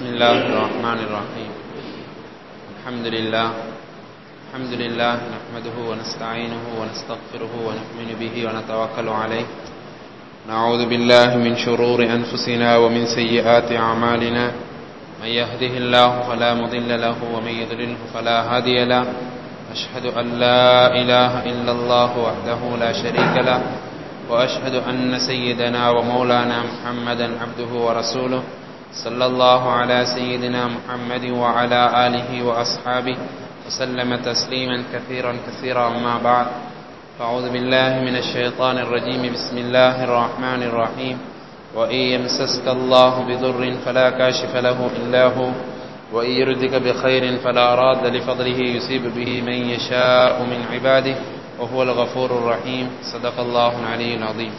بسم الله الرحمن الرحيم الحمد لله الحمد لله نحمده ونستعينه ونستغفره ونؤمن به ونتوكل عليه نعوذ بالله من شرور أنفسنا ومن سيئات أعمالنا من يهده الله فلا مضل له ومن يضلله فلا هادي له أشهد أن لا إله إلا الله وحده لا شريك له وأشهد أن سيدنا ومولانا محمدا عبده ورسوله صلى الله على سيدنا محمد وعلى آله وأصحابه وسلم تسليما كثيرا كثيرا أما بعد فأعوذ بالله من الشيطان الرجيم بسم الله الرحمن الرحيم وإن يمسسك الله بضر فلا كاشف له إلا هو وإن يردك بخير فلا راد لفضله يصيب به من يشاء من عباده وهو الغفور الرحيم صدق الله العلي العظيم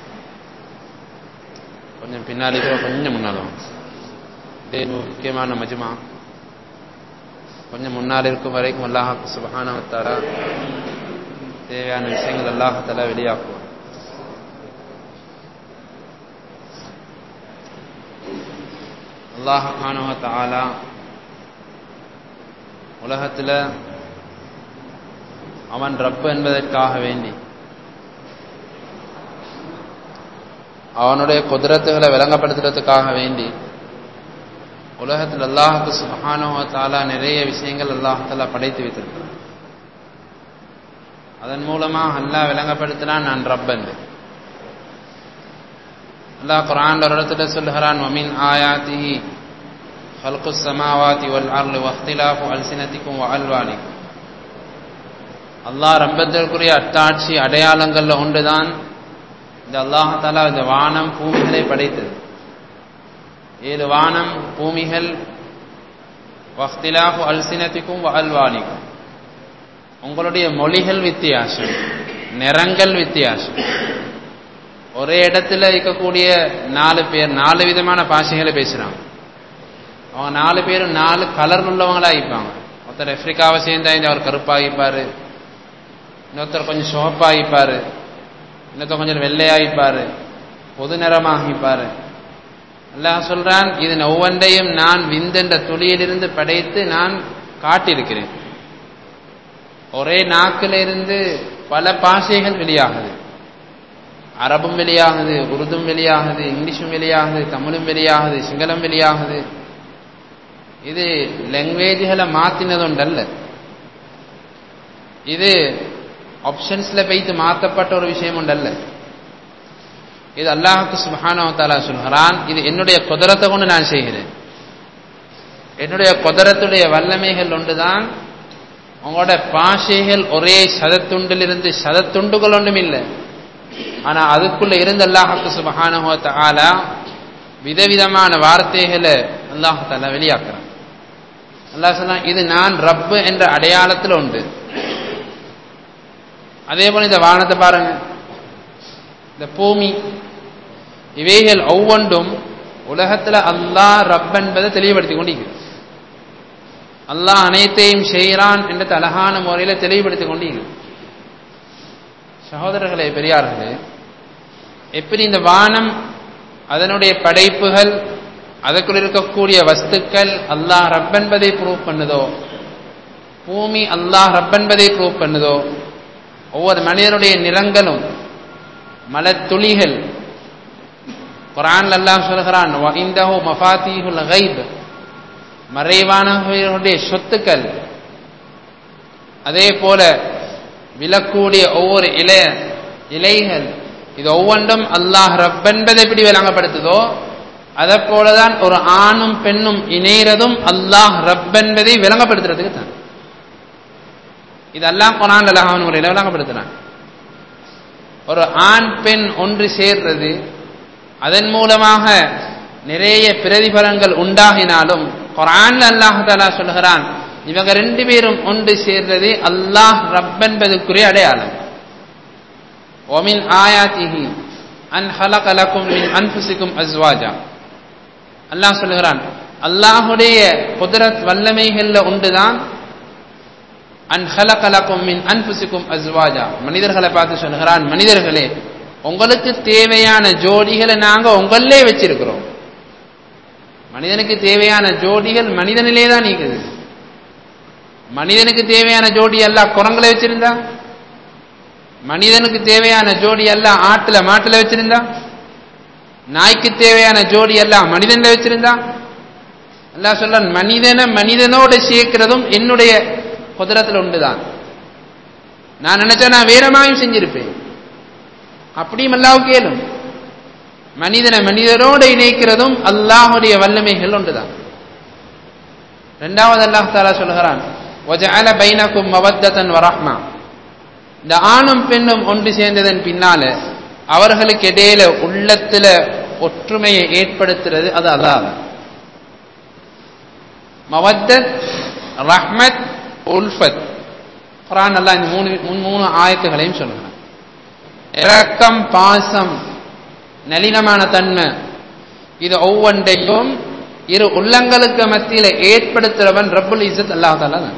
கொஞ்சம் பின்னாடி கொஞ்சம் முன்னாலும் இது முக்கியமான மஜ்மா கொஞ்சம் முன்னால் இருக்கும் வரைக்கும் அல்லாஹ் சுபஹானவத்தாரா தேவையான விஷயங்கள் அல்லாஹத்தாலா வெளியாக்குவோம் அல்லாஹானுவத்தாலா உலகத்தில் அவன் ரப்பு என்பதற்காக வேண்டி அவனுடைய குதிரத்துகளை விளங்கப்படுத்துறதுக்காக வேண்டி உலகத்தில் அல்லாஹுக்கு சுபஹானுவத்தாலா நிறைய விஷயங்கள் அல்லாஹாலா படைத்து வைத்திருக்கிறான் அதன் மூலமாக அல்லாஹ் விளங்கப்படுத்தினான் நான் ரப்பன் அல்லாஹ் குரான் ஒரு இடத்துல சொல்லுகிறான் வமின் ஆயாத்திஹி ஹல்கு சமாவாதி வல் அர்லு வஹ்திலாஃபு அல்சினத்திக்கும் வ அல்வானிக்கும் அல்லாஹ் ரப்பத்திற்குரிய அத்தாட்சி அடையாளங்கள்ல ஒன்றுதான் இந்த அல்லாஹாலா இந்த வானம் பூமிகளை படைத்தது ஏழு வானம் பூமிகள் வஹ்திலாஃபு அல்சினத்திக்கும் வ அல்வானிக்கும் உங்களுடைய மொழிகள் வித்தியாசம் நிறங்கள் வித்தியாசம் ஒரே இடத்துல இருக்கக்கூடிய நாலு பேர் நாலு விதமான பாஷைகளை பேசுறாங்க அவங்க நாலு பேரும் நாலு கலர் உள்ளவங்களா இருப்பாங்க ஒருத்தர் ஆப்பிரிக்காவை சேர்ந்தா அவர் கருப்பாகிப்பாரு இன்னொருத்தர் கொஞ்சம் சிவப்பாகிப்பாரு இன்னொருத்தர் கொஞ்சம் வெள்ளையாகிப்பாரு பொது நிறமாகிப்பாரு அல்லாஹ் சொல்றான் இதன் ஒவ்வொன்றையும் நான் விந்தென்ற துளியிலிருந்து படைத்து நான் காட்டியிருக்கிறேன் ஒரே நாக்கிலிருந்து பல பாஷைகள் வெளியாகுது அரபும் வெளியாகுது உருதும் வெளியாகுது இங்கிலீஷும் வெளியாகுது தமிழும் வெளியாகுது சிங்களம் வெளியாகுது இது லாங்குவேஜ்களை மாத்தினது ஒன்றல்ல இது ஆப்ஷன்ஸ்ல வைத்து மாற்றப்பட்ட ஒரு விஷயம் ஒன்றல்ல இது அல்லாஹுக்கு சுபஹானவத்தாலா சொல்கிறான் இது என்னுடைய குதிரத்தை கொண்டு நான் செய்கிறேன் என்னுடைய குதிரத்துடைய வல்லமைகள் ஒன்றுதான் உங்களோட பாஷைகள் ஒரே சதத்துண்டிலிருந்து சதத்துண்டுகள் ஒன்றும் இல்லை ஆனா அதுக்குள்ள இருந்து அல்லாஹுக்கு சுபஹானஹோத்த ஆலா விதவிதமான வார்த்தைகளை அல்லாஹால வெளியாக்குறான் அல்லாஹ் சொன்னா இது நான் ரப்பு என்ற அடையாளத்தில் உண்டு அதே போல இந்த வானத்தை பாருங்க இந்த பூமி இவைகள் ஒவ்வொன்றும் உலகத்துல அல்லாஹ் ரப் என்பதை தெளிவுபடுத்தி கொண்டிருக்கிறது அல்லாஹ் அனைத்தையும் செய்கிறான் என்ற அழகான முறையில தெளிவுபடுத்திக் கொண்டிருக்கிறது சகோதரர்களே பெரியார்களே எப்படி இந்த வானம் அதனுடைய படைப்புகள் அதற்குள் இருக்கக்கூடிய வஸ்துக்கள் அல்லாஹ் ரப் என்பதை ப்ரூவ் பண்ணுதோ பூமி அல்லாஹ் ரப் என்பதை ப்ரூவ் பண்ணுதோ ஒவ்வொரு மனிதனுடைய நிறங்களும் மலத்துளிகள் குரான் அல்லாஹ் சொல்கிறான் மஃபாத்தீஹுல் கைப் மறைவானவர்களுடைய சொத்துக்கள் அதே போல விழக்கூடிய ஒவ்வொரு இலை இலைகள் இது ஒவ்வொன்றும் அல்லாஹ் ரப் என்பதை எப்படி விளங்கப்படுத்துதோ அதை போலதான் ஒரு ஆணும் பெண்ணும் இணைகிறதும் அல்லாஹ் ரப் என்பதை விளங்கப்படுத்துறதுக்கு தான் இதெல்லாம் கொனான் அல்லாஹான் முறையில் விளங்கப்படுத்துறான் ஒரு ஆண் பெண் ஒன்று சேர்றது அதன் மூலமாக நிறைய பிரதிபலங்கள் உண்டாகினாலும் குரான் அல்லாஹாலா சொல்கிறான் இவங்க ரெண்டு பேரும் ஒன்று சேர்றது அல்லாஹ் ரப் என்பதற்குரிய அடையாளம் ஒமின் ஆயாத்திஹி அன் ஹலகலக்கும் மின் அன்புசிக்கும் அஸ்வாஜா அல்லாஹ் சொல்லுகிறான் அல்லாஹுடைய குதிரத் வல்லமைகள்ல ஒன்றுதான் அன் ஹலகலக்கும் மின் அன்புசிக்கும் அஸ்வாஜா மனிதர்களை பார்த்து சொல்லுகிறான் மனிதர்களே உங்களுக்கு தேவையான ஜோடிகளை நாங்க உங்களே வச்சிருக்கிறோம் மனிதனுக்கு தேவையான ஜோடிகள் மனிதனிலே தான் நீக்குது மனிதனுக்கு தேவையான ஜோடி எல்லாம் குரங்களை வச்சிருந்தா மனிதனுக்கு தேவையான ஜோடி எல்லாம் ஆட்டுல மாட்டுல வச்சிருந்தா நாய்க்கு தேவையான ஜோடி எல்லாம் மனிதன்ல வச்சிருந்தா அல்லாஹ் சொல்ல மனிதனை மனிதனோட சேர்க்கிறதும் என்னுடைய குதிரத்தில் உண்டுதான் நான் நினைச்சா நான் வேறமாயும் செஞ்சிருப்பேன் அப்படியும் அல்லாவுக்கு கேளும் மனிதனை மனிதரோடு இணைக்கிறதும் அல்லாஹுடைய வல்லமைகள் ஒன்றுதான் ரெண்டாவது அல்லாஹ் தாலா சொல்லுகிறான் وَجَعَلَ بَيْنَكُمْ مَوَدَّةً وَرَحْمَةً இந்த ஆணும் பெண்ணும் ஒன்று சேர்ந்ததன் பின்னால அவர்களுக்கு இடையில உள்ளத்துல ஒற்றுமையை ஏற்படுத்துறது அது அல்லாஹ் மவத்தத் ரஹ்மத் உல்ஃபத் குரான் அல்லாஹ் இந்த மூணு மூணு- மூணு ஆயத்துகளையும் சொல்லுகிறான் இரக்கம் பாசம் நளினமான தன்மை இது ஒவ்வொன்றையும் இரு உள்ளங்களுக்கு மத்தியில ஏற்படுத்துறவன் ரப்புல் இஸ்ஸத் அல்லாஹ் தாலா தான்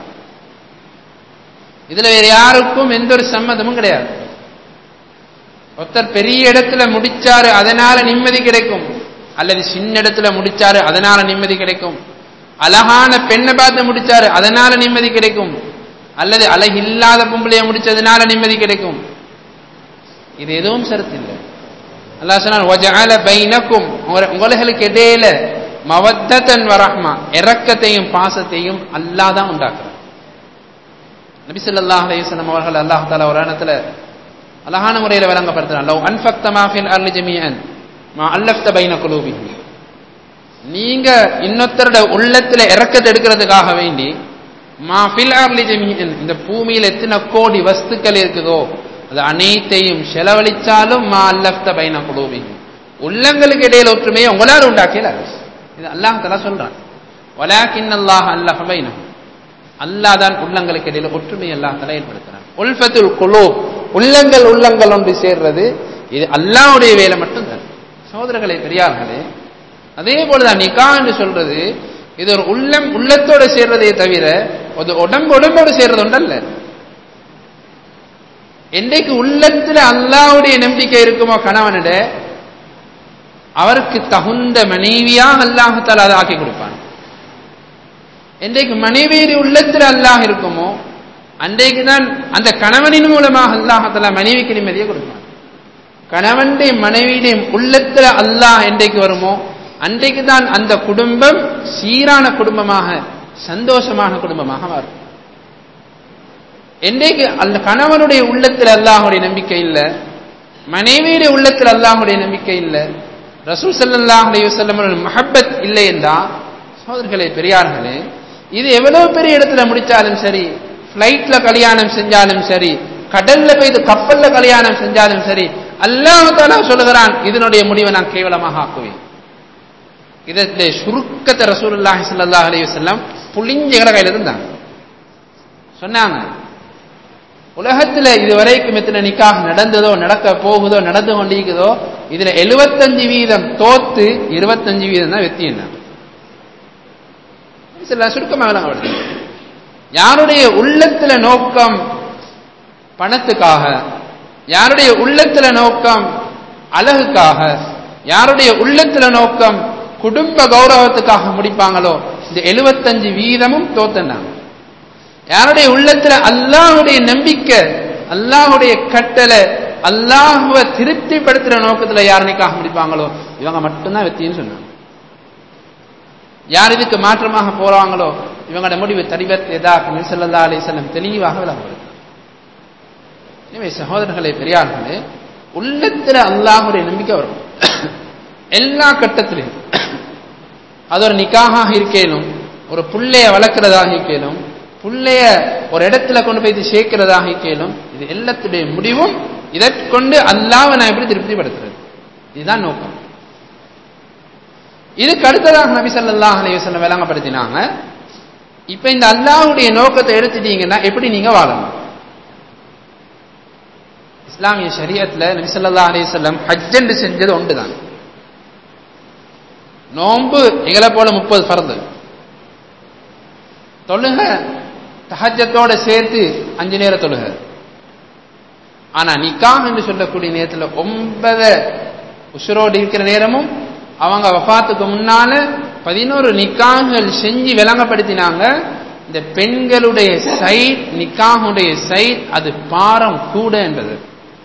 இதுல வேற யாருக்கும் எந்த ஒரு சம்மதமும் கிடையாது ஒருத்தர் பெரிய இடத்துல முடிச்சாரு அதனால நிம்மதி கிடைக்கும் அல்லது சின்ன இடத்துல முடிச்சாரு அதனால நிம்மதி கிடைக்கும் அழகான பெண்ணை பார்த்து முடிச்சாரு அதனால நிம்மதி கிடைக்கும் அல்லது அழகில்லாத பொம்பளைய முடிச்சதுனால நிம்மதி கிடைக்கும் இது எதுவும் சரத்து இல்லை அல்லாஹ் சொன்னான் வஜஅல பைனக்கும் உங்க- உங்களுக்கு இடையில மவத்தன் வரஹ்மா இரக்கத்தையும் பாசத்தையும் அல்லாஹ் தான் உண்டாக்குறான் நபி ஸல்லல்லாஹு அலைஹி வஸல்லம் அவர்கள் அல்லாஹ் தஆலா ஒரு இடத்துல அழகான முறையில் விளங்கப்படுத்துறான் லவ் அன்ஃபக்த மா ஃபில் அர்லி ஜமீஅன் மா அல்லஃப்த பைன குலூபிஹி நீங்க இன்னொருத்தரோட உள்ளத்துல இறக்கத்தை எடுக்கிறதுக்காக வேண்டி மா ஃபில் அர்லி ஜமீஅன் இந்த பூமியில எத்தனை கோடி வஸ்துக்கள் இருக்குதோ அது அனைத்தையும் செலவழிச்சாலும் மா அல்லஃப்த பைன குலூபிஹி உள்ளங்களுக்கு இடையில ஒற்றுமையை உங்களால் உண்டாக்கல இது அல்லாஹ் தஆலா சொல்றான் வலாக்கின் அல்லாஹ் அல்லஹ பைனஹும் அல்லாஹ் தான் உள்ளங்களுக்கு இடையில ஒற்றுமை அல்லாஹ் தஆலா ஏற்படுத்துறான் உல்ஃபத்துல் குலூப் உள்ளங்கள் உள்ளங்கள் ஒன்று சேர்றது இது அல்லாஹ்வுடைய வேலை மட்டும்தான் சகோதரர்களே பெரியார்களே அதே போலதான் நிகா என்று சொல்றது இது ஒரு உள்ளம் உள்ளத்தோட சேர்றதே தவிர ஒரு உடம்பு உடம்போடு சேர்றது ஒன்றல்ல என்றைக்கு உள்ளத்துல அல்லாஹ்வுடைய நம்பிக்கை இருக்குமோ கணவனிட அவருக்கு தகுந்த மனைவியாக அல்லாஹால அதை ஆக்கி கொடுப்பான் என்றைக்கு மனைவியுடைய உள்ளத்தில் அல்லாஹ் இருக்குமோ அன்றைக்கு தான் அந்த கணவனின் மூலமாக அல்லாஹால மனைவிக்கு நிம்மதியை கொடுப்பான் கணவனுடைய மனைவியுடைய உள்ளத்துல அல்லாஹ் என்றைக்கு வருமோ அன்றைக்கு தான் அந்த குடும்பம் சீரான குடும்பமாக சந்தோஷமான குடும்பமாக மாறும் என்றைக்கு அந்த கணவனுடைய உள்ளத்தில் அல்லாஹுடைய நம்பிக்கை இல்லை மனைவியுடைய உள்ளத்தில் அல்லாஹுடைய நம்பிக்கை இல்லை ரசூல் ஸல்லல்லாஹு அலைஹி வஸல்லம் மஹப்பத் இல்லை என்றா சகோதரர்களே பெரியார்களே இது எவ்வளவு பெரிய இடத்துல முடிச்சாலும் சரி ஃப்ளைட்ல கல்யாணம் செஞ்சாலும் சரி கடல்ல போய் இது கப்பல்ல கல்யாணம் செஞ்சாலும் சரி அல்லாஹ் தாலா சொல்லுகிறான் இதனுடைய முடிவை நான் கேவலமாக ஆக்குவேன் இதற்கு சுருக்கத்தை ரசூலுல்லாஹி ஸல்லல்லாஹு அலைஹி வஸல்லம் புளிஞ்ச கையில இருந்தாங்க சொன்னாங்க உலகத்துல இதுவரைக்கும் எத்தனை நிக்காக நடந்ததோ நடக்க போகுதோ நடந்து கொண்டிருக்குதோ இதுல 75 வீதம் தோத்து 25 வீதம் தான் வெத்தி என்ன சில சுருக்கமாக விளங்கப்படுது யாருடைய உள்ளத்துல நோக்கம் பணத்துக்காக யாருடைய உள்ளத்துல நோக்கம் அழகுக்காக யாருடைய உள்ளத்துல நோக்கம் குடும்ப கௌரவத்துக்காக முடிப்பாங்களோ இந்த 75 வீதமும் தோத்தனாங்க யாருடைய உள்ளத்துல அல்லாஹுடைய நம்பிக்கை அல்லாஹுடைய கட்டளை அல்லாஹுவ திருப்திப்படுத்துற நோக்கத்துல யார் நிக்காக முடிப்பாங்களோ இவங்க மட்டும்தான் வெத்தின்னு சொன்னாங்க யார் இதுக்கு மாற்றமாக போறாங்களோ இவங்களோட முடிவு தடிவத் எதாக செல்லல்லா அலி செல்லம் தெளிவாக விளங்குறது எனவே சகோதரர்களே பெரியார்களே உள்ளத்துல அல்லாஹுடைய நம்பிக்கை வரும் எல்லா கட்டத்திலையும் அது ஒரு நிக்காக இருக்கேனும் ஒரு புள்ளைய வளர்க்கிறதாக இருக்கேனும் புள்ளைய ஒரு இடத்துல கொண்டு போய் இது சேர்க்கிறதாக இருக்கேனும் இது எல்லாத்துடைய முடிவும் இதை கொண்டு அல்லாவை நான் எப்படி திருப்திப்படுத்துறது இதுதான் நோக்கம் இதுக்கு அடுத்ததாக நபி ஸல்லல்லாஹு அலைஹி வஸல்லம் விளங்கப்படுத்தினாங்க இப்ப இந்த அல்லாஹ்வுடைய நோக்கத்தை எடுத்துட்டீங்கன்னா எப்படி நீங்க வாழணும் இஸ்லாமிய ஷரியத்துல நபி ஸல்லல்லாஹு அலைஹி வஸல்லம் ஹஜ் என்று செஞ்சது ஒன்றுதான் நோன்பு எங்களை போல முப்பது ஃபர்து தொழுக தஹஜத்தோட சேர்த்து அஞ்சு நேர தொழுக ஆனா நிக்காஹ் என்று சொல்லக்கூடிய நேரத்தில் ஒன்பது உசுரோடு இருக்கிற நேரமும் அவங்க வஃபாத்துக்கு முன்னால பதினோரு நிக்காகள் செஞ்சு விளங்கப்படுத்தினாங்க இந்த பெண்களுடைய சைட் நிக்காகுடைய சைட் அது பாரம் கூட என்பது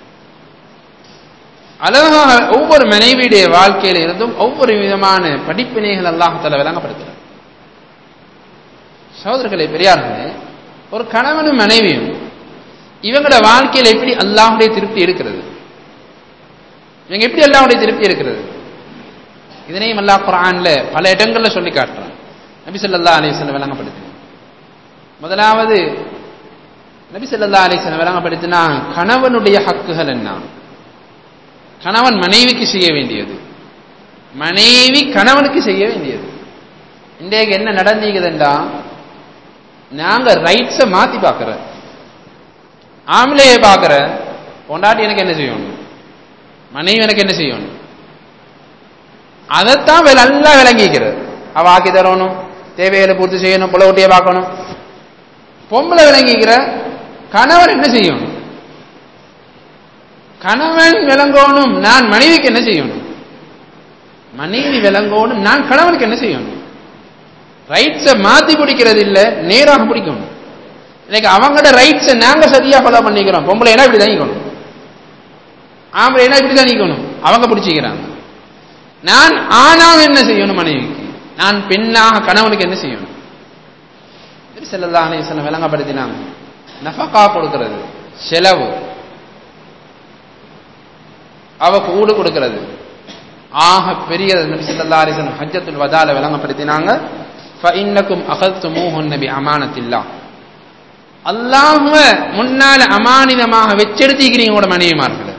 அழகாக ஒவ்வொரு மனைவியுடைய வாழ்க்கையில இருந்தும் ஒவ்வொரு விதமான படிப்பினைகள் அல்லாஹால விளங்கப்படுத்துறார் சகோதரர்களே பெரியார்களே ஒரு கணவனும் மனைவியும் இவங்களோட வாழ்க்கையில எப்படி அல்லாஹுடைய திருப்தி இருக்கிறது இவங்க எப்படி அல்லாஹுடைய திருப்தி இருக்கிறது இதனையும் அல்லாஹ் குரான்ல பல இடங்கள்ல சொல்லி காட்டுறான் நபி சொல்லா அலிஸ்லம் விளங்கப்படுத்தின முதலாவது நபி சொல்லா அலிஸ்லம் விளங்கப்படுத்தினா கணவனுடைய ஹக்குகள் என்ன கணவன் மனைவிக்கு செய்ய வேண்டியது மனைவி கணவனுக்கு செய்ய வேண்டியது இன்றைக்கு என்ன நடந்தீங்கதுண்டா நாங்க ரைட்ஸை மாத்தி பார்க்கிற ஆம்பளைய பார்க்கிற பொண்டாட்டி எனக்கு என்ன செய்யணும் மனைவி எனக்கு என்ன செய்யணும் அதைத்தான் நல்லா விளங்கிக்கிறது அவ ஆக்கி தரணும் தேவைகளை பூர்த்தி செய்யணும் புலவுட்டியை பார்க்கணும் பொம்பளை விளங்கிக்கிற கணவன் என்ன செய்யணும் கணவன் விளங்கணும் நான் மனைவிக்கு என்ன செய்யணும் மனைவி விளங்கணும் நான் கணவனுக்கு என்ன செய்யணும் ரைட்ஸை மாத்தி பிடிக்கிறது இல்ல நேராக பிடிக்கணும் இன்னைக்கு அவங்களோட ரைட்ஸை நாங்க சரியா ஃபாலோ பண்ணிக்கிறோம் பொம்பளை என்ன இப்படி தணிக்கணும் ஆம்பளை என்ன இப்படி தணிக்கணும் அவங்க பிடிச்சிக்கிறாங்க நான் ஆணாக என்ன செய்யணும் மனைவிக்கு நான் பெண்ணாக கணவனுக்கு என்ன செய்யணும் செல்லல்லா அலையம் விளங்கப்படுத்தினாங்க நஃபகா கொடுக்கிறது செலவு அவ கூடு கொடுக்கிறது ஆக பெரியது நபி ஸல்லல்லாஹு அலைஹி வஸல்லம் ஹஜ்ஜத்துல் வதால விளங்கப்படுத்தினாங்க ஃபஇன்னக்கும் அகதுமூஹுன் நபி அமானத்தில்லா அல்லாஹ்வ முன்னால அமானிதமாக வெச்செடுத்திக்கிறீங்க உங்களோட மனைவிமார்களை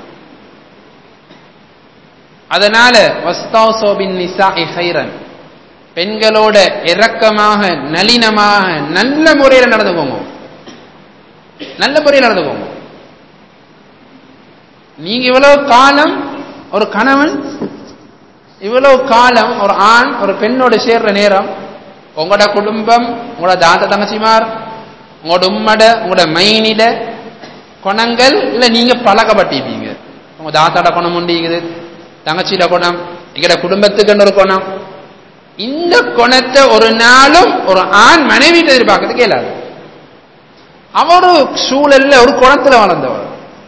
அதனால வஸ்தாசோ பின் நிசாஇ ஹைரன் பெண்களோட இரக்கமாக நளினமாக நல்ல முறையில் நடந்துக்கோங்க நல்ல முறையில் நடந்துக்கோங்க நீங்க இவ்வளவு காலம் ஒரு கணவன் இவ்வளவு காலம் ஒரு ஆண் ஒரு பெண்ணோட சேர்ற நேரம் உங்களோட குடும்பம் உங்களோட தாத்த தங்கச்சிமார் உங்களோட உம்மட உங்களோட மைனிட குணங்கள் இல்ல நீங்க பழக்கப்பட்டிருப்பீங்க உங்க தாத்தாட குணம் உண்டிக்குது தங்கச்சியிட குணம் எங்கட குடும்பத்துக்குன்னு ஒரு குணம் இந்த குணத்தை ஒரு நாளும் ஒரு ஆண் மனைவிட்டு எதிர்பார்க்கறது கேளாது அவரு சூழல்ல ஒரு குணத்துல வளர்ந்தவர்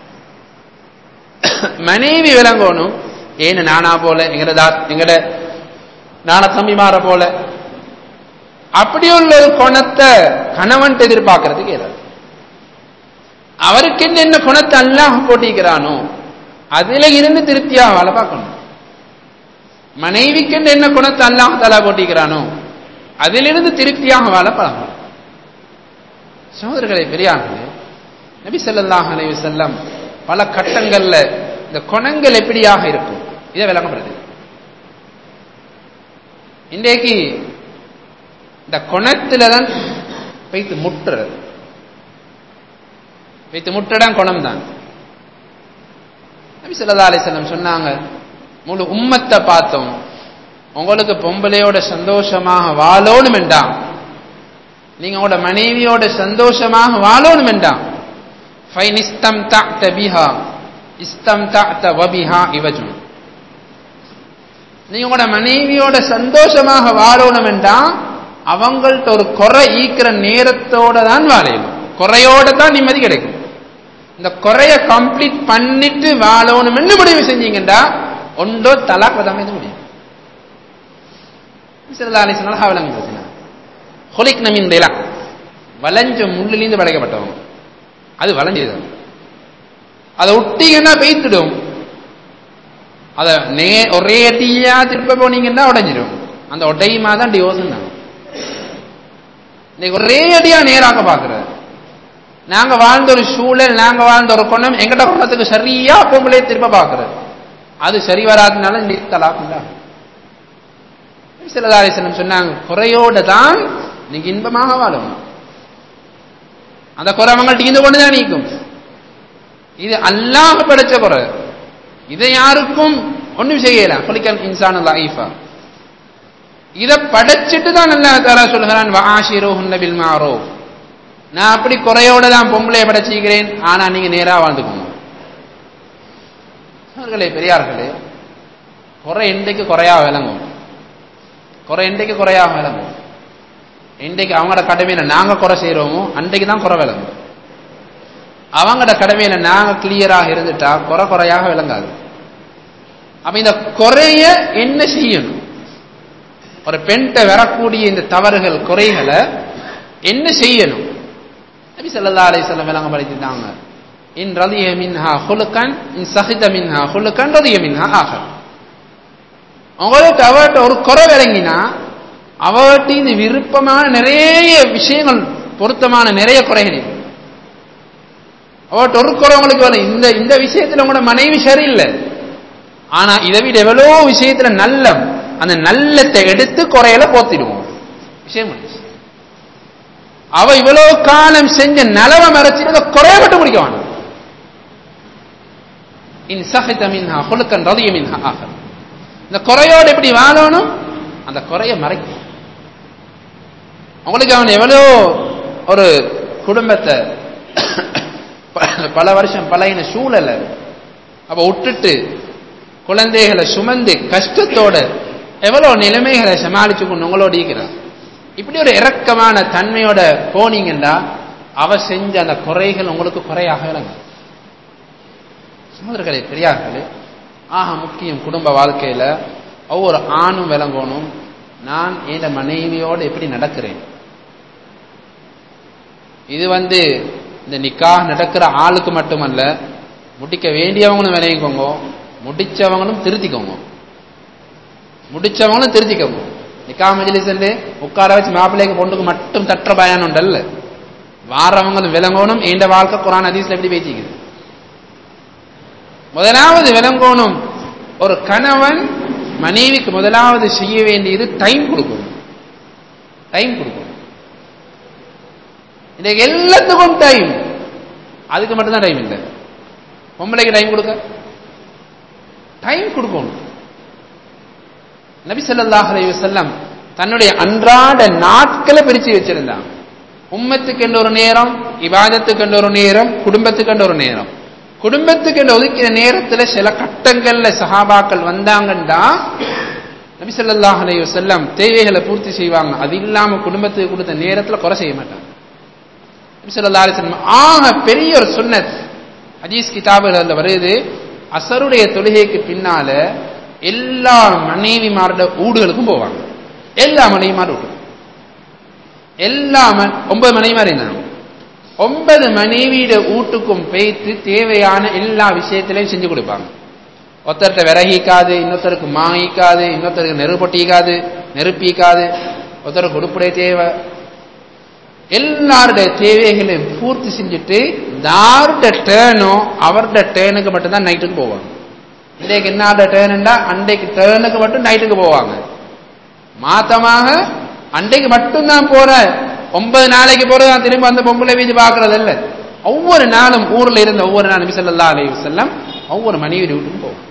மனைவி விளங்கணும் ஏன்னு நானா போல எங்கட தா எங்கட நான தம்பிமார போல அப்படி உள்ள ஒரு குணத்தை கணவன் எதிர்பார்க்கறதுக்கு ஏதாவது அவருக்கு என்ன குணத்தை அல்லாஹ் போட்டிக்கிறானோ அதுல இருந்து திருப்தியாக வாழ பார்க்கணும் மனைவிக்கு என்ன குணத்தை அல்லாஹ் தலா போட்டிக்கிறானோ அதிலிருந்து திருப்தியாக வாழ பழகணும் சகோதரர்களை பெரியார்களே நபி ஸல்லல்லாஹு அலைஹி வஸல்லம் பல கட்டங்கள்ல இந்த குணங்கள் எப்படியாக இருக்கும் இதை விளங்கப்படுது இன்றைக்கு இந்த குணத்துல தான் வைத்து முட்டுறது வைத்து முட்டடம் குணம் தான் நபி ஸல்லல்லாஹு அலைஹி வஸல்லம் சொன்னாங்க முழு உம்மத்தை பார்த்தோம் உங்களுக்கு பொம்பளையோட சந்தோஷமாக வாழணும் வேண்டாம் நீங்க உங்களோட மனைவியோட சந்தோஷமாக வாழணும் வேண்டாம் ஃபைன் இஸ்தம் தஅத பிஹா இஸ்தம் தஅத வபிஹா இவஜும் நீங்க உங்களோட மனைவியோட சந்தோஷமாக வாழணும் வேண்டாம் அவங்கள்ட்ட ஒரு குறை ஈக்கிற நேரத்தோட தான் வாழையணும் குறையோட தான் நிம்மதி கிடைக்கும் இந்த குறைய கம்ப்ளீட் பண்ணிட்டு வாழணும்னு முடிவு செஞ்சீங்கடா ஒன்றோ தலாக் தான் இது முடியும் சிறதாலி சொன்னால் ஹாவலங்க பிரச்சனை ஹொலிக் நமின் தேலா வளைஞ்ச முள்ளிலிருந்து படைக்கப்பட்டவங்க அது வளைஞ்சது அதை ஒட்டிங்கன்னா பெய்த்துடும் அதை நே ஒரே அடியா திருப்ப போனீங்கன்னா உடைஞ்சிடும் அந்த ஒட்டையுமா தான் டிவோர்ஸ் இன்னைக்கு ஒரே அடியா நேராக பாக்குறாரு நாங்க வாழ்ந்த ஒரு சூழல் நாங்க வாழ்ந்த ஒரு குணம் எங்கட குணத்துக்கு சரியா பொம்பளை திரும்ப பாக்குறது அது சரி வராதனால தலாக்குண்டா சிலதாரிசனம் சொன்னாங்க குறையோட தான் நீங்க இன்பமாக வாழணும் அந்த குறை அவங்கள்ட்ட இருந்து கொண்டுதான் நீக்கும் இது அல்லாஹ் படைச்ச குறை இதை யாருக்கும் ஒண்ணும் செய்யலாம் குலிக்கல் இன்சான் லைஃபா இதை படைச்சிட்டு தான் அல்லா தாரா சொல்கிறான் வாஷிரோஹுன்ன பில் மாரோ நான் அப்படி குறையோட தான் பொம்பளைய படைச்சிக்கிறேன் ஆனா நீங்க நேரா வாழ்ந்துக்கோங்க அவர்களே பெரியார்களே குறை இன்றைக்கு குறையா விளங்கும் குறை இன்றைக்கு குறையாக விளங்கும் இன்றைக்கு அவங்களோட கடமையில நாங்க குறை செய்யறோமோ அன்றைக்கு தான் குறை விளங்கும் அவங்களோட கடமையில நாங்க கிளியராக இருந்துட்டா குறை குறையாக விளங்காது அப்ப இந்த குறைய என்ன செய்யணும் ஒரு பெண்கிட்ட வரக்கூடிய இந்த தவறுகள் குறைகளை என்ன செய்யணும் நபி ஸல்லல்லாஹு அலைஹி வஸல்லம் விளங்கப்படுத்திட்டாங்க இன் ரதிய மின்ஹா ஹுலுகன் இன் சஹித மின்ஹா ஹுலுகன் ரதிய மின்ஹா ஆகர் உங்களுக்கு அவர்கிட்ட ஒரு குறை விளங்கினா அவர்கிட்ட இந்த விருப்பமான நிறைய விஷயங்கள் பொருத்தமான நிறைய குறைகள் இருக்கு. அவர்கிட்ட ஒரு குறை உங்களுக்கு வேணும் இந்த இந்த விஷயத்துல உங்களோட மனைவி சரியில்லை ஆனா இதை விட எவ்வளோ விஷயத்துல நல்லம் அந்த நல்லத்தை எடுத்து குறையில போத்திடுவோம் விஷயம் முடிஞ்சு அவ இவ்வளவு காலம் செஞ்ச நலவை மறைச்சிட்டு அந்த குறைய மட்டும் முடிக்க வேணும் இன் சஹித மின்ஹா ஹுலுக்கன் ரதிய மின்ஹா ஆகர் இந்த குறையோடு எப்படி வாழணும் அந்த குறைய மறைக்கும் உங்களுக்கு அவன் எவ்வளோ ஒரு குடும்பத்தை பல வருஷம் பழையின சூழலை அப்ப விட்டுட்டு குழந்தைகளை சுமந்து கஷ்டத்தோட எவ்வளவு நிலைமைகளை சமாளிச்சு கொண்டு உங்களோட இருக்கிறார் இப்படி ஒரு இரக்கமான தன்மையோட போனீங்கன்னா அவ செஞ்ச அந்த குறைகள் உங்களுக்கு குறையாக விளங்கும் சகோதரர்களே பெரியார்களே ஆக முக்கியம் குடும்ப வாழ்க்கையில ஒவ்வொரு ஆணும் விளங்கணும் நான் என் மனைவியோடு எப்படி நடக்கிறேன் இது வந்து இந்த நிக்கா நடக்கிற ஆளுக்கு மட்டுமல்ல முடிக்க வேண்டியவங்களும் விளையிக்கோங்க முடிச்சவங்களும் திருத்திக்கோங்க முடிச்சவங்களும் திருத்திக்கோங்க நிக்கா மஜிலிஸ் உட்கார வச்சு மாப்பிள்ளைக்கு பொண்ணுக்கு மட்டும் தற்ற பயானம் உண்டல்ல வாரவங்களும் விளங்கணும் எந்த வாழ்க்கை குரான் ஹதீஸ்ல எப்படி பேசிக்குது முதலாவது விளங்கணும் ஒரு கணவன் மனைவிக்கு முதலாவது செய்ய வேண்டியது டைம் கொடுக்கணும் டைம் கொடுக்கணும் இன்னைக்கு எல்லாத்துக்கும் டைம் அதுக்கு மட்டும்தான் டைம் இல்லை பொம்பளைக்கு டைம் கொடுக்க டைம் கொடுக்கணும் நபி ஸல்லல்லாஹு அலைஹி வஸல்லம் தன்னுடைய அன்றாட நாட்களை பிரிச்சு வச்சிருந்தாங்க உம்மத்துக்கு என்ற ஒரு நேரம் இபாதத்துக்கு என்ற ஒரு நேரம் குடும்பத்துக்கு என்ற ஒரு நேரம் குடும்பத்துக்கு என்று ஒதுக்கிற நேரத்துல சில கட்டங்கள்ல சஹாபாக்கள் வந்தாங்கன்னா நபி ஸல்லல்லாஹு அலைஹி வஸல்லம் தேவைகளை பூர்த்தி செய்வாங்க அது இல்லாம குடும்பத்துக்கு கொடுத்த நேரத்துல குறை செய்ய மாட்டாங்க நபி ஸல்லல்லாஹு அலைஹி வஸல்லம் ஆக பெரிய ஒரு சுன்னத் ஹதீஸ் கிதாபுகள்ல வருது அசருடைய தொழுகைக்கு பின்னால எல்லா மனைவிமாரோட ஊடுகளுக்கும் போவாங்க எல்லா மனைவிமார் வீட்டுக்கும் எல்லா ம- ஒன்பது மனைவிமார் இருந்தாங்க ஒன்பது மனைவியோட வீட்டுக்கும் பேய்த்து தேவையான எல்லா விஷயத்திலையும் செஞ்சு கொடுப்பாங்க ஒருத்தர்கிட்ட விறகிக்காது இன்னொருத்தருக்கு மாங்கிக்காது இன்னொருத்தருக்கு நெருப்பொட்டிக்காது நெருப்பிக்காது ஒருத்தருக்கு உடுப்புடைய தேவை எல்லாருடைய தேவைகளையும் பூர்த்தி செஞ்சுட்டு யாருடைய டேர்னோ அவருடைய டேர்னுக்கு மட்டும்தான் நைட்டுக்கு போவாங்க இன்றைக்கு என்ன டேர்னுண்டா அன்றைக்கு டேர்னுக்கு மட்டும் நைட்டுக்கு போவாங்க மாத்தமாக அன்றைக்கு மட்டும்தான் போற ஒன்பது நாளைக்கு போறது நான் திரும்ப அந்த பொம்பளை வீதி பார்க்கறது இல்ல ஒவ்வொரு நாளும் ஊர்ல இருந்த ஒவ்வொரு நாள் நபி ஸல்லல்லாஹு அலைஹி வஸல்லம் ஒவ்வொரு மனைவி வீட்டுக்கும் போவோம்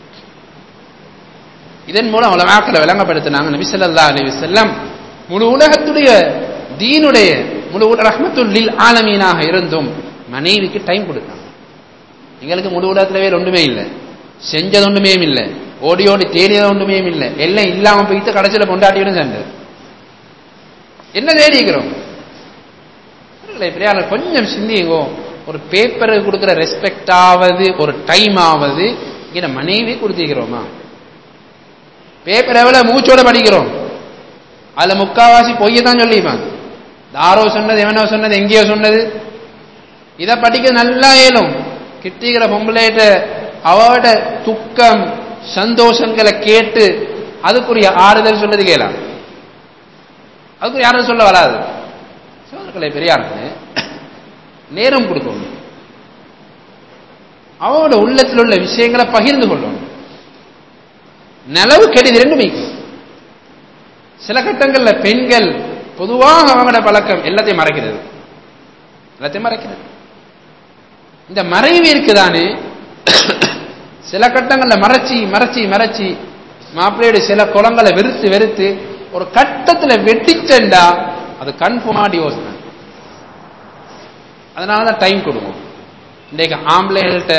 இதன் மூலம் உலமாக்களை விளங்கப்படுத்தினாங்க நபி ஸல்லல்லாஹு அலைஹி வஸல்லம் முழு உலகத்துடைய தீனுடைய முழு உல- ரஹ்மத்துல் லில் ஆலமீனாக இருந்தும் மனைவிக்கு டைம் கொடுத்தாங்க எங்களுக்கு முழு உலகத்துல வேற ஒன்றுமே இல்லை செஞ்சது ஒன்றுமே இல்லை ஓடி ஓடி தேடியது ஒன்றுமே இல்லை எல்லாம் இல்லாம போயிட்டு கடைசியில கொண்டாட்டியும் சண்டை என்ன தேடிக்கிறோம் இல்லை, பெரியார் கொஞ்சம் சிந்திங்கோ ஒரு பேப்பருக்கு கொடுக்குற ரெஸ்பெக்ட் ஆவது ஒரு டைம் ஆவது இங்க மனைவி கொடுத்திருக்கிறோமா பேப்பர் எவ்வளவு மூச்சோட படிக்கிறோம் அதுல முக்காவாசி பொய்யை தான் சொல்லிப்பாங்க தாரோ சொன்னது எவனோ சொன்னது எங்கேயோ சொன்னது இதை படிக்க நல்லா இயலும் கிட்டிக்கிற பொம்பளைகிட்ட அவட துக்கம் சந்தோஷங்களை கேட்டு அதுக்குரிய ஆறுதல் சொல்றது கேளாம் அதுக்கு யாரும் சொல்ல வராது சோதர்களை பெரியாருக்கு நேரம் கொடுக்கணும் அவனோட உள்ளத்தில் உள்ள விஷயங்களை பகிர்ந்து கொள்ளணும் நலவு கெடுது ரெண்டுமே சில கட்டங்கள்ல பெண்கள் பொதுவாக அவங்களோட பழக்கம் எல்லாத்தையும் மறைக்கிறது எல்லாத்தையும் மறைக்கிறது இந்த மறைவு இருக்குதானே சில கட்டங்கள்ல மறைச்சி மறைச்சி மறைச்சி மாப்பிள்ளையோட சில குளங்களை வெறுத்து வெறுத்து ஒரு கட்டத்துல வெட்டிச்சண்டா அது கன்ஃபார்மா டிவோர்ஸ் தான் அதனால தான் டைம் கொடுக்கும் இன்றைக்கு ஆம்பளைகள்கிட்ட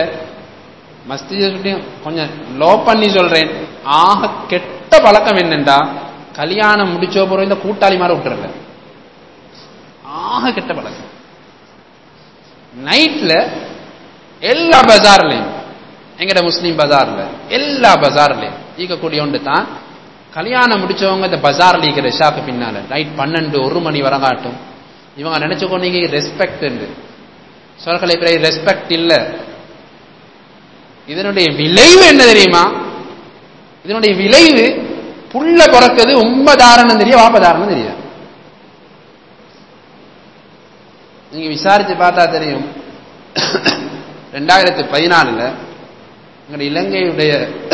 மஸ்திஜையும் கொஞ்சம் லோ பண்ணி சொல்றேன் ஆக கெட்ட பழக்கம் என்னண்டா கல்யாணம் முடிச்சோ போறோம் இந்த கூட்டாளி மாதிரி விட்டுறல ஆக கெட்ட பழக்கம் நைட்ல எல்லா பஜார்லையும் எங்கட முஸ்லீம் பஜார்ல எல்லா பஜார்லையும் ஈக்கக்கூடிய ஒன்று தான் கல்யாணம் முடிச்சவங்க இந்த பஜார்ல இருக்கிற ஷாக்கு பின்னால நைட் பன்னெண்டு ஒரு மணி வர காட்டும் இவங்க நினைச்சுக்கொண்டீங்க ரெஸ்பெக்ட் சொல்களை பிறகு ரெஸ்பெக்ட் இல்ல இதனுடைய விளைவு என்ன தெரியுமா இதனுடைய விளைவு புள்ள பிறக்குது உண்மை தாரணம் தெரியும் வாப்ப தாரணம் தெரியாது நீங்க விசாரிச்சு பார்த்தா தெரியும் ரெண்டாயிரத்தி பதினாலுல எங்களுடைய இலங்கையுடைய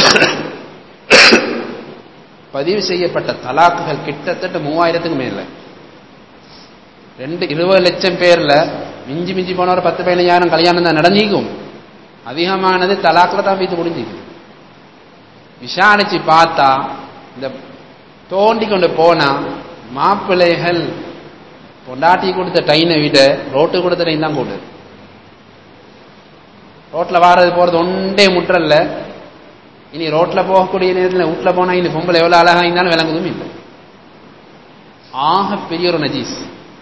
பதிவு செய்யப்பட்ட தலாக்குகள் கிட்டத்தட்ட மூவாயிரத்துக்கு மேல ரெண்டு இருபது லட்சம் பேர்ல மிஞ்சி மிஞ்சி போன ஒரு பத்து பதினஞ்சாயிரம் கல்யாணம் தான் நடந்திக்கும் அதிகமானது தலாக்கில் தான் வைத்து முடிஞ்சிக்கு விசாரிச்சு பார்த்தா இந்த தோண்டி கொண்டு போனா மாப்பிள்ளைகள் பொண்டாட்டி கொடுத்த டைனை விட ரோட்டு கொடுத்த டைன் தான் கூடுது ரோட்ல வாரது போறது ஒன்றே முற்றல்ல இனி ரோட்ல போகக்கூடிய நேரத்தில் வீட்டுல போனா இனி பொம்பளை எவ்வளவு அழகா இருந்தாலும் விளங்குதும் இல்லை ஆக பெரிய ஒரு நஜீஸ்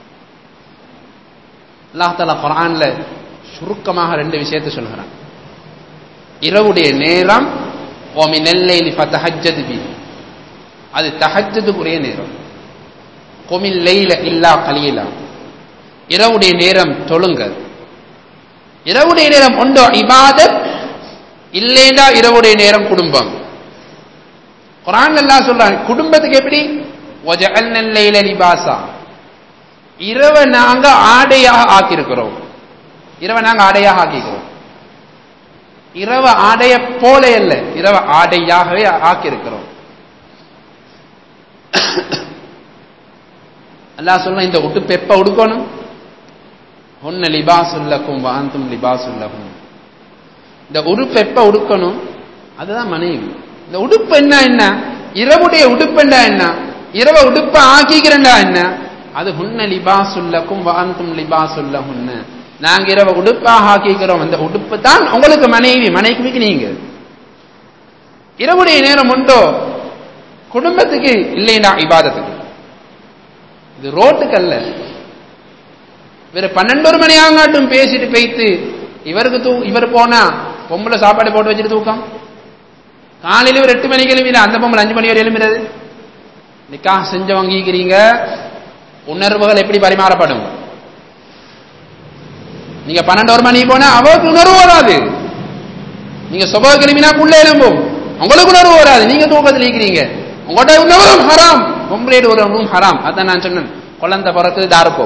அல்லாஹால குரான்ல சுருக்கமாக ரெண்டு விஷயத்தை சொல்கிறான் இரவுடைய நேரம் ஓமி நெல்லை ஃபத்தஹஜ்ஜது பி அது தஹஜ்ஜதுக்குரிய நேரம் கொமில் லைல இல்லா கலீலா இரவுடைய நேரம் தொழுங்க இரவுடைய நேரம் உண்டோ இபாதத் இல்லைண்டா இரவுடைய நேரம் குடும்பம் குரான் எல்லாம் சொல்றாங்க குடும்பத்துக்கு எப்படி ஒஜஅல்ன லைல லிபாசா இரவை நாங்க ஆடையாக ஆக்கியிருக்கிறோம் இரவை நாங்க ஆடையாக ஆக்கிக்கிறோம் இரவு ஆடைய போல அல்ல இரவு ஆடையாகவே ஆக்கியிருக்கிறோம் அல்லாஹ் சொல்ல இந்த உடுப்பு எப்ப உடுக்கணும் ஒன்னு லிபாசுல்லக்கும் வாந்தும் லிபாசுல்லகும் இந்த உடுப்பு எப்ப உடுக்கணும் அதுதான் மனைவி இந்த உடுப்பு என்ன என்ன இரவுடைய உடுப்புண்டா என்ன இரவ உடுப்ப ஆக்கிக்கிறண்டா என்ன அது ஹுன்ன லிபாசுல்லக்கும் வாந்தும் லிபாசுல்லஹுன்ன நாங்க இரவ உடுப்பாக ஆக்கிக்கிறோம் அந்த உடுப்பு தான் உங்களுக்கு மனைவி மனைவிக்கு நீங்க இரவுடைய நேரம் உண்டோ குடும்பத்துக்கு இல்லைனா இபாதத்துக்கு இது ரோட்டுக்கு அல்ல வேற பன்னெண்டொரு மணி ஆகாட்டும் பேசிட்டு போய்த்து இவருக்கு தூ இவர் போனா பொம்பளை சாப்பாடு போட்டு வச்சுட்டு தூக்கம் காலையில ஒரு எட்டு மணிக்கு எழுப்பிட அந்த பொம்பளை அஞ்சு மணி வரை எழுப்புறது நிக்கா செஞ்சவங்க ஈக்கிறீங்க உணர்வுகள் எப்படி பரிமாறப்படும் நீங்க பன்னெண்டு ஒரு மணி போனா அவருக்கு உணர்வு வராது நீங்க சுப கிளம்பினா புள்ள எழும்பும் உங்களுக்கு உணர்வு வராது நீங்க தூக்கத்தில் இருக்கிறீங்க உங்கள்கிட்ட உணர்வும் ஹராம் பொம்பளையோட ஒரு உணவும் ஹராம் அதான் நான் சொன்னேன் குழந்தை பிறக்குது தாருப்போ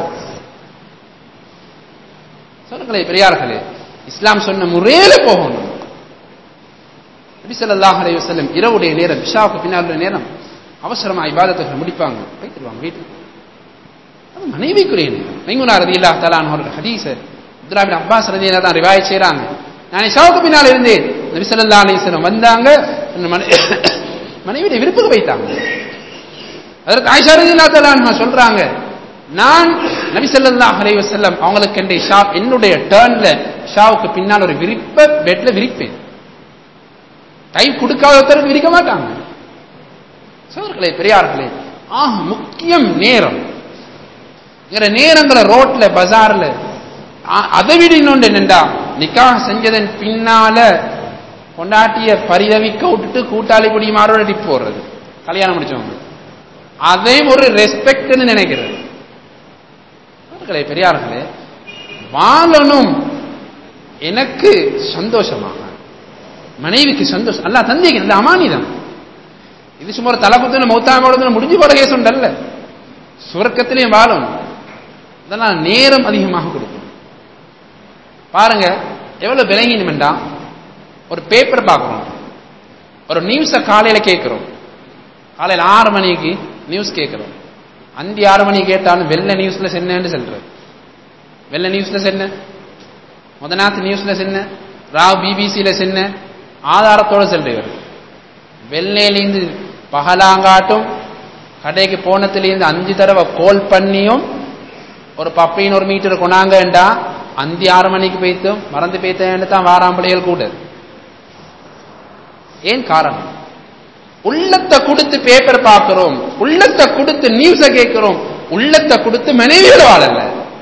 சொல்லுங்களே பெரியார்களே இஸ்லாம் சொன்ன முறையில போகணும் நபிசல்லாஹ் அலைஹி வஸல்லம் இரவுடைய நேரம் இஷாவுக்கு பின்னால் நேரம் அவசரமா இபாதத்துகளை முடிப்பாங்க வைத்துருவாங்க வீட்டுக்கு அது மனைவிக்குரிய நேரம் மைமுனா ரதி இல்லா தலான் அவர்கள் ஹதீஸ அப்துல்லாபின் அப்பாஸ் ரதி தான் ரிவாய் செய்றாங்க நான் இஷாவுக்கு பின்னால் இருந்தேன் நபிசல்லா அலிஸ்லம் வந்தாங்க மனைவியுடைய விருப்புக்கு வைத்தாங்க அதற்கு ஆயிஷா ரதி இல்லா தலான் சொல்றாங்க நான் நபி ஸல்லல்லாஹு அலைஹி வஸல்லம் அவங்களுக்கு என்னுடைய ஷா என்னுடைய டர்ன்ல ஷாவுக்கு பின்னால் ஒரு விரிப்ப பெட்ல விரிப்பேன் டைம் கொடுக்காத ஒருத்தருக்கு விரிக்க மாட்டாங்க சோர்களே பெரியார்களே ஆக முக்கியம் நேரம் இங்கிற நேரங்களை ரோட்ல பஜார்ல அதை விட இன்னொன்று என்னண்டா நிக்கா செஞ்சதன் பின்னால கொண்டாட்டிய பரிதவிக்க விட்டுட்டு கூட்டாளி குடி மாறோட டிப் போடுறது கல்யாணம் முடிச்சவங்க அதையும் ஒரு ரெஸ்பெக்ட்னு நினைக்கிறது பெரியவர்களே பெரியார்களே வாழணும் எனக்கு சந்தோஷமாக மனைவிக்கு சந்தோஷம் அல்ல தந்தைக்கு நல்ல அமானிதம் இது சும்மா ஒரு தலைப்புத்துல மௌத்தாமோட முடிஞ்சு போற கேஸ் உண்டல்ல சுரக்கத்திலையும் வாழணும் அதனால நேரம் அதிகமாக கொடுக்கும் பாருங்க எவ்வளவு விளங்கினுமெண்டா ஒரு பேப்பர் பார்க்கிறோம் ஒரு நியூஸை காலையில கேட்கிறோம் காலையில் ஆறு மணிக்கு நியூஸ் கேட்கிறோம் அந்தி ஆறு மணி கேட்டாலும் வெள்ள நியூஸ்ல சென்னு சொல்ற வெள்ள நியூஸ்ல சென்ன முதநாத்து நியூஸ்ல சென்ன ராவ் பிபிசியில சென்ன ஆதாரத்தோட செல்றவர் வெள்ளையிலேருந்து பகலாங்காட்டும் கடைக்கு போனதுலேருந்து அஞ்சு தடவை கோல் பண்ணியும் ஒரு பப்பையின் ஒரு மீட்டர் கொண்டாங்கண்டா அந்தி ஆறு மணிக்கு போய்த்தும் மறந்து போய்த்தேன்னு தான் வாராம்பிள்ளைகள் கூட ஏன் காரணம் உள்ளத்தை கொடுத்து பேப்பர் பார்க்கிறோம் உள்ளத்தை கொடுத்து நியூஸ கேட்கிறோம் உள்ளத்தை கொடுத்து மனைவியோட வாழல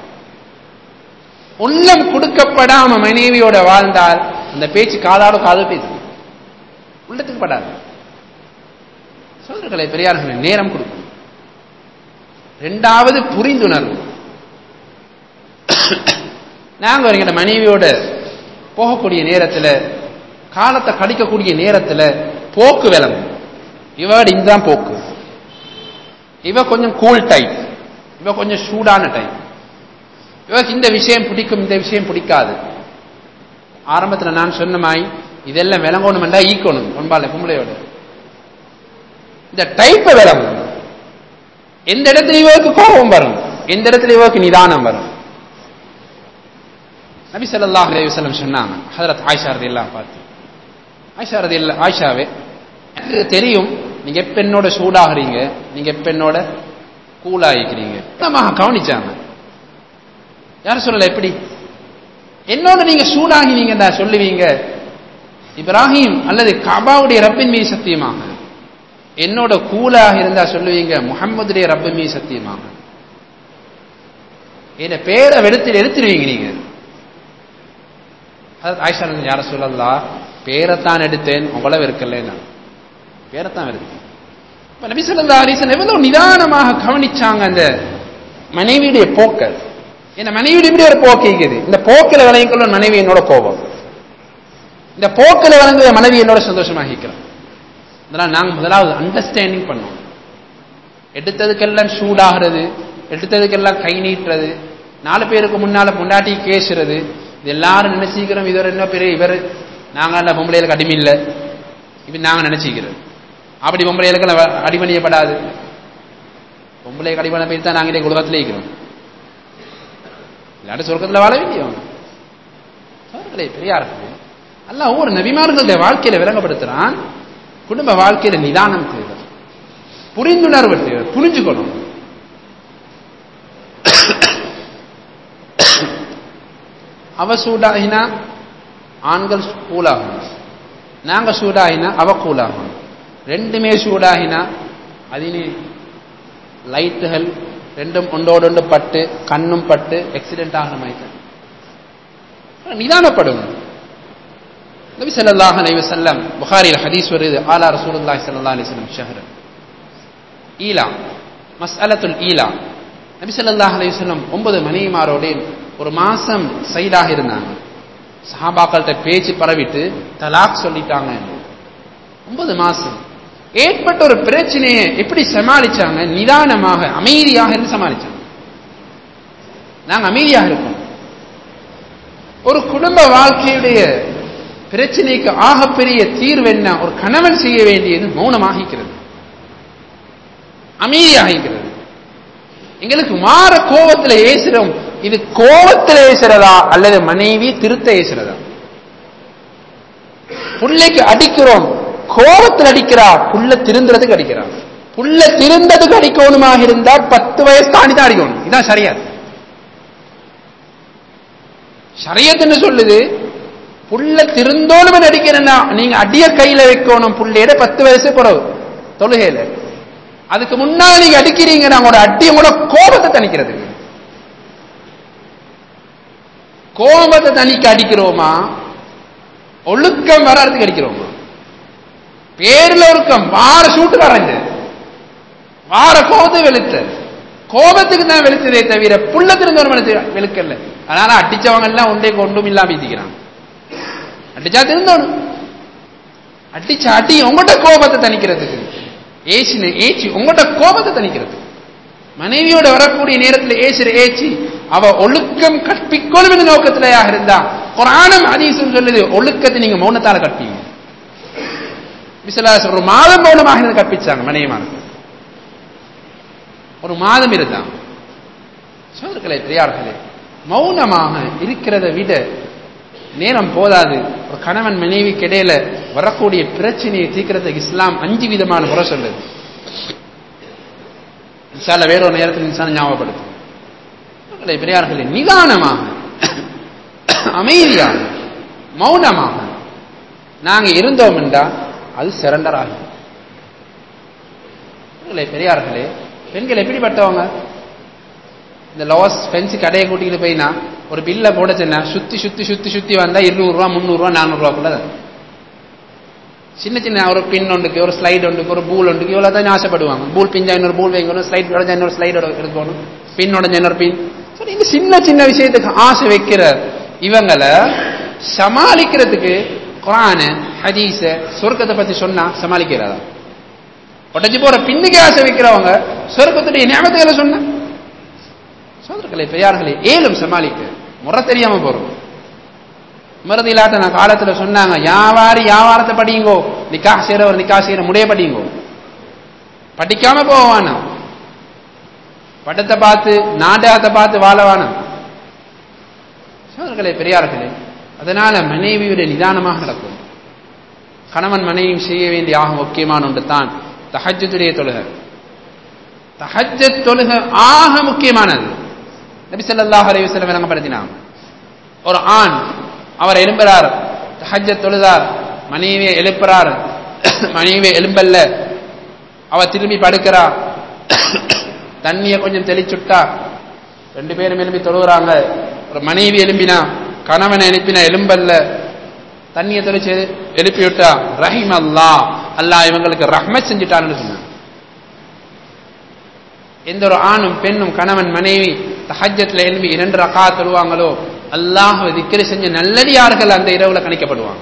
உள்ளம் கொடுக்கப்படாம மனைவியோட வாழ்ந்தால் அந்த பேச்சு காதாட காது பேசும் உள்ளத்துக்கு படாது சொல்றீங்களே பெரியார்களே நேரம் கொடுக்கும் ரெண்டாவது புரிந்துணர்வு நாங்க எங்க மனைவியோட போகக்கூடிய நேரத்தில் காலத்தை கடிக்கக்கூடிய நேரத்தில் போக்கு விளங்கும் இவட இதுதான் போக்கு இவ கொஞ்சம் கூல் டைப் இவ கொஞ்சம் சூடான டைப் இவருக்கு இந்த விஷயம் பிடிக்கும் இந்த விஷயம் பிடிக்காது ஆரம்பத்தில் நான் சொன்ன மாதிரி இதெல்லாம் விளங்கணும்டா ஈக்கணும் ஒன்பால கும்பளையோட இந்த டைப்பை விளங்கணும் எந்த இடத்துல இவருக்கு கோபம் வரும் எந்த இடத்துல இவருக்கு நிதானம் வரும் நபி ஸல்லல்லாஹு அலைஹி வஸல்லம் சொன்னாங்க ஹஜரத் ஆயிஷா ரலியல்லாஹு பார்த்து ஆயிஷா ரலியல்லாஹு ஆயிஷாவே எனக்கு தெரியும் நீங்க எப்ப என்னோட சூடாகிறீங்க நீங்க எப்ப என்னோட கூலாயிக்கிறீங்க நம்ம கவனிச்சாங்க யார் சொல்லல எப்படி என்னோட நீங்க சூடாகினீங்கடா சொல்லுவீங்க இப்ராஹிம் அல்லது காபாவுடைய ரப்பின் மீது சத்தியமாக என்னோட கூலாக இருந்தா சொல்லுவீங்க முகம்மதுடைய ரப்பின் மீது சத்தியமாக என்ன பேரை வெடுத்து எடுத்துருவீங்க நீங்க ஆயிஷா யார சொல்லலா பேரைத்தான் எடுத்தேன் உங்களை வெறுக்கல பேரைத்தான் வெறுத்தேன் இப்ப நபி சொல்லா அலிசன் எவ்வளவு நிதானமாக கவனிச்சாங்க அந்த மனைவியுடைய போக்க என்ன மனைவியுடைய இப்படி ஒரு போக்கு இருக்குது இந்த போக்கில் விளங்கிக்கொள்ள மனைவி என்னோட கோபம் இந்த போக்கில் விளங்குற மனைவி என்னோட சந்தோஷமாக இருக்கிறான் இதெல்லாம் நாங்கள் முதலாவது அண்டர்ஸ்டாண்டிங் பண்ணோம் எடுத்ததுக்கெல்லாம் சூடாகிறது எடுத்ததுக்கெல்லாம் கை நீட்டுறது நாலு பேருக்கு முன்னால பொண்டாட்டி கேசுறது இது எல்லாரும் நினைச்சிக்கிறோம் இவர் என்ன பெரிய இவர் நாங்கள் அந்த பொம்பளைகளுக்கு அடிமை இல்லை இப்படி நாங்கள் நினைச்சிக்கிறோம் அப்படி பொம்பளைகளுக்கு அடிமணியப்படாது பொம்பளை அடிமனை போய் தான் நாங்கள் குடும்பத்தில் இருக்கிறோம் இல்லாட்டி சொர்க்கத்தில் வாழ வேண்டியவங்க சோர்களே பெரியார்கள் அல்ல ஒவ்வொரு நபிமார்களுடைய வாழ்க்கையில விளங்கப்படுத்துறான் குடும்ப வாழ்க்கையில நிதானம் தேவை புரிந்துணர்வு தேவை புரிஞ்சுக்கணும் அவ சூடாகினா ஆண்கள் கூலாகணும் நாங்க சூடாகினா அவ கூலாகணும் ரெண்டுமே சூடாகினா அதினே லைட்டுகள் ரெண்டும் ஒன்றோடொன்று பட்டு கண்ணும் பட்டு ஆக்சிடென்ட் ஆகிற மாதிரி நிதானப்படும் நபி ஸல்லல்லாஹு அலைஹி வஸல்லம் புகாரியில் ஹதீஸ் வருது ஆலா ரசூலுல்லாஹி ஸல்லல்லாஹு அலைஹி வஸல்லம் ஷஹர் ஈலா மஸ்அலத்துல் ஈலா நபி ஸல்லல்லாஹு அலைஹி வஸல்லம் ஒன்பது மனைவிமாரோட ஒரு மாசம் சைடாக இருந்தாங்க சஹாபாக்கள்கிட்ட பேச்சு பரவிட்டு தலாக் சொல்லிட்டாங்க ஒன்பது மாசம் ஏற்பட்ட ஒரு பிரச்சனையை எப்படி சமாளிச்சாங்க நிதானமாக அமைதியாக இருந்து சமாளிச்சாங்க நாங்க அமைதியாக இருக்கோம் ஒரு குடும்ப வாழ்க்கையுடைய பிரச்சனைக்கு ஆகப்பெரிய தீர்வு என்ன ஒரு கணவன் செய்ய வேண்டியது மௌனமாகிக்கிறது அமைதியாகிக்கிறது எங்களுக்கு மாற கோபத்தில் ஏசுறோம் இது கோபத்தில் ஏசுறதா அல்லது மனைவி திருத்த ஏசுறதா பிள்ளைக்கு அடிக்கிறோம் கோபத்தில் அடிக்கிறா புள்ள திருந்துறதுக்கு அடிக்கிறா புள்ள திருந்ததுக்கு அடிக்கணுமாக இருந்தா பத்து வயசு தாண்டி தான் அடிக்கணும் இதான் சரியா சரியத்துன்னு சொல்லுது புள்ள திருந்தோணும் அடிக்கிறேன்னா நீங்க அடிய கையில வைக்கணும் புள்ளையிட பத்து வயசு பிறகு தொழுகையில அதுக்கு முன்னால நீங்க அடிக்கிறீங்க நாங்களோட அடிய கூட கோபத்தை தணிக்கிறதுக்கு கோபத்தை தணிக்க அடிக்கிறோமா ஒழுக்கம் வர்றதுக்கு அடிக்கிறோமா பேர்ல ஒழுக்கம் வார சூட்டு வரைஞ்ச வார கோபத்தை வெளுத்த கோபத்துக்கு தான் வெளுத்ததே தவிர புள்ள திருந்தோர் மனசு வெளுக்கல அதனால அடிச்சவங்க எல்லாம் ஒன்றே கொண்டும் இல்லாம வீதிக்கிறான் அடிச்சா திருந்தோணும் அடிச்ச அடி உங்கள்கிட்ட கோபத்தை தணிக்கிறதுக்கு ஏசின ஏச்சி உங்கள்கிட்ட கோபத்தை தணிக்கிறதுக்கு மனைவியோட வரக்கூடிய நேரத்தில் ஏசுற ஏச்சி அவ ஒழுக்கம் கற்பிக்கொள்ளும் நோக்கத்திலேயாக இருந்தா குரானம் அதீசம் சொல்லுது ஒழுக்கத்தை நீங்க மௌனத்தால கற்பீங்க ஒரு மாதம் மௌனமாக இருந்து கற்பிச்சாங்க மனைவிமாருக்கு ஒரு மாதம் இருந்தாங்க சோதர்களே பெரியார்களே மௌனமாக இருக்கிறத விட நேரம் போதாது ஒரு கணவன் மனைவிக்கு இடையில வரக்கூடிய பிரச்சனையை தீர்க்கிறதுக்கு இஸ்லாம் அஞ்சு விதமான முறை சொல்லுது இன்ஷால்ல வேற ஒரு நேரத்தில் இன்சான் ஞாபகப்படுத்தும் பெரியார்களே நிதானமாக அமைதியாக மௌனமாக நாங்க இருந்தோம் என்றா அது சரண்டர் ஆகும் சோதர்களே பெரியார்களே பெண்கள் எப்படிப்பட்டவங்க இந்த லோஸ் ஃபென்ஸு கடையை கூட்டிகிட்டு போயினா ஒரு பில்லை போட சொன்னா சுத்தி சுத்தி சுத்தி சுத்தி வந்தா இருநூறுவா முந்நூறுவா நானூறுவாக்குள்ள சின்ன சின்ன ஒரு பின் ஒன்றுக்கு ஒரு ஸ்லைட் ஒன்றுக்கு ஒரு பூல் ஒன்றுக்கு இவ்வளோ தான் ஆசைப்படுவாங்க பூல் பிஞ்சா இன்னொரு பூல் வைக்கணும் ஸ்லைட் உடஞ்சா இன்னொரு ஸ்லைடோட இருக்கணும் பின் உடஞ்ச இன்னொரு பின் சரி இந்த சின்ன சின்ன விஷயத்துக்கு ஆசை வைக்கிற இவங்களை சமாளிக்கிறதுக்கு குரான ஹதீஸ சொர்க்கத்தை பத்தி சொன்னா சமாளிக்கிறதா உடஞ்சி போற பின்னுக்கு ஆசை வைக்கிறவங்க சொர்க்கத்துடைய ஞாபகத்தை சொன்ன சோதர்களே பெரியார்களே ஏலும் சமாளிக்க முறை தெரியாம போறோம் மருதிலாட்ட நான் காலத்துல சொன்னாங்க வியாபாரி வியாபாரத்தை படிங்கோ நிக்கா செய்யறவர் நிக்கா செய்யற முடிய படிங்கோ படிக்காம போவானா படத்தை பார்த்து நாடகத்தை பார்த்து வாழவானா சோதர்களே பெரியார்களே அதனால மனைவியுடைய நிதானமாக நடக்கும் கணவன் மனைவியும் செய்ய வேண்டிய ஆக முக்கியமான ஒன்று தான் தஹஜத்துடைய தொழுகை தஹஜத் தொழுகை ஆக முக்கியமானது நபி ஸல்லல்லாஹு அலைஹி வஸல்லம் விளங்கப்படுத்தினாங்க ஒரு ஆண் அவர் எழும்புறார் தஹஜத் தொழுதார் மனைவியை எழுப்புறார் மனைவியை எழும்பல்ல அவ திரும்பி படுக்கிறா தண்ணியை கொஞ்சம் தெளிச்சுட்டா ரெண்டு பேரும் எழுப்பி தொழுகிறாங்க ஒரு மனைவி எழும்பினா கணவனை எழுப்பினா எலும்பல்ல தண்ணியை தெளிச்சு எழுப்பி விட்டா ரஹிம் அல்லா அல்லாஹ் இவங்களுக்கு ரஹ்மத் செஞ்சுட்டான்னு சொன்னாங்க எந்த ஒரு ஆணும் பெண்ணும் கணவன் மனைவி தஹஜத்துல எழுப்பி இரண்டு ரகா தொழுவாங்களோ அல்லாஹ் திக்கரி செஞ்ச நல்லடியார்கள் அந்த இரவுல கணிக்கப்படுவாங்க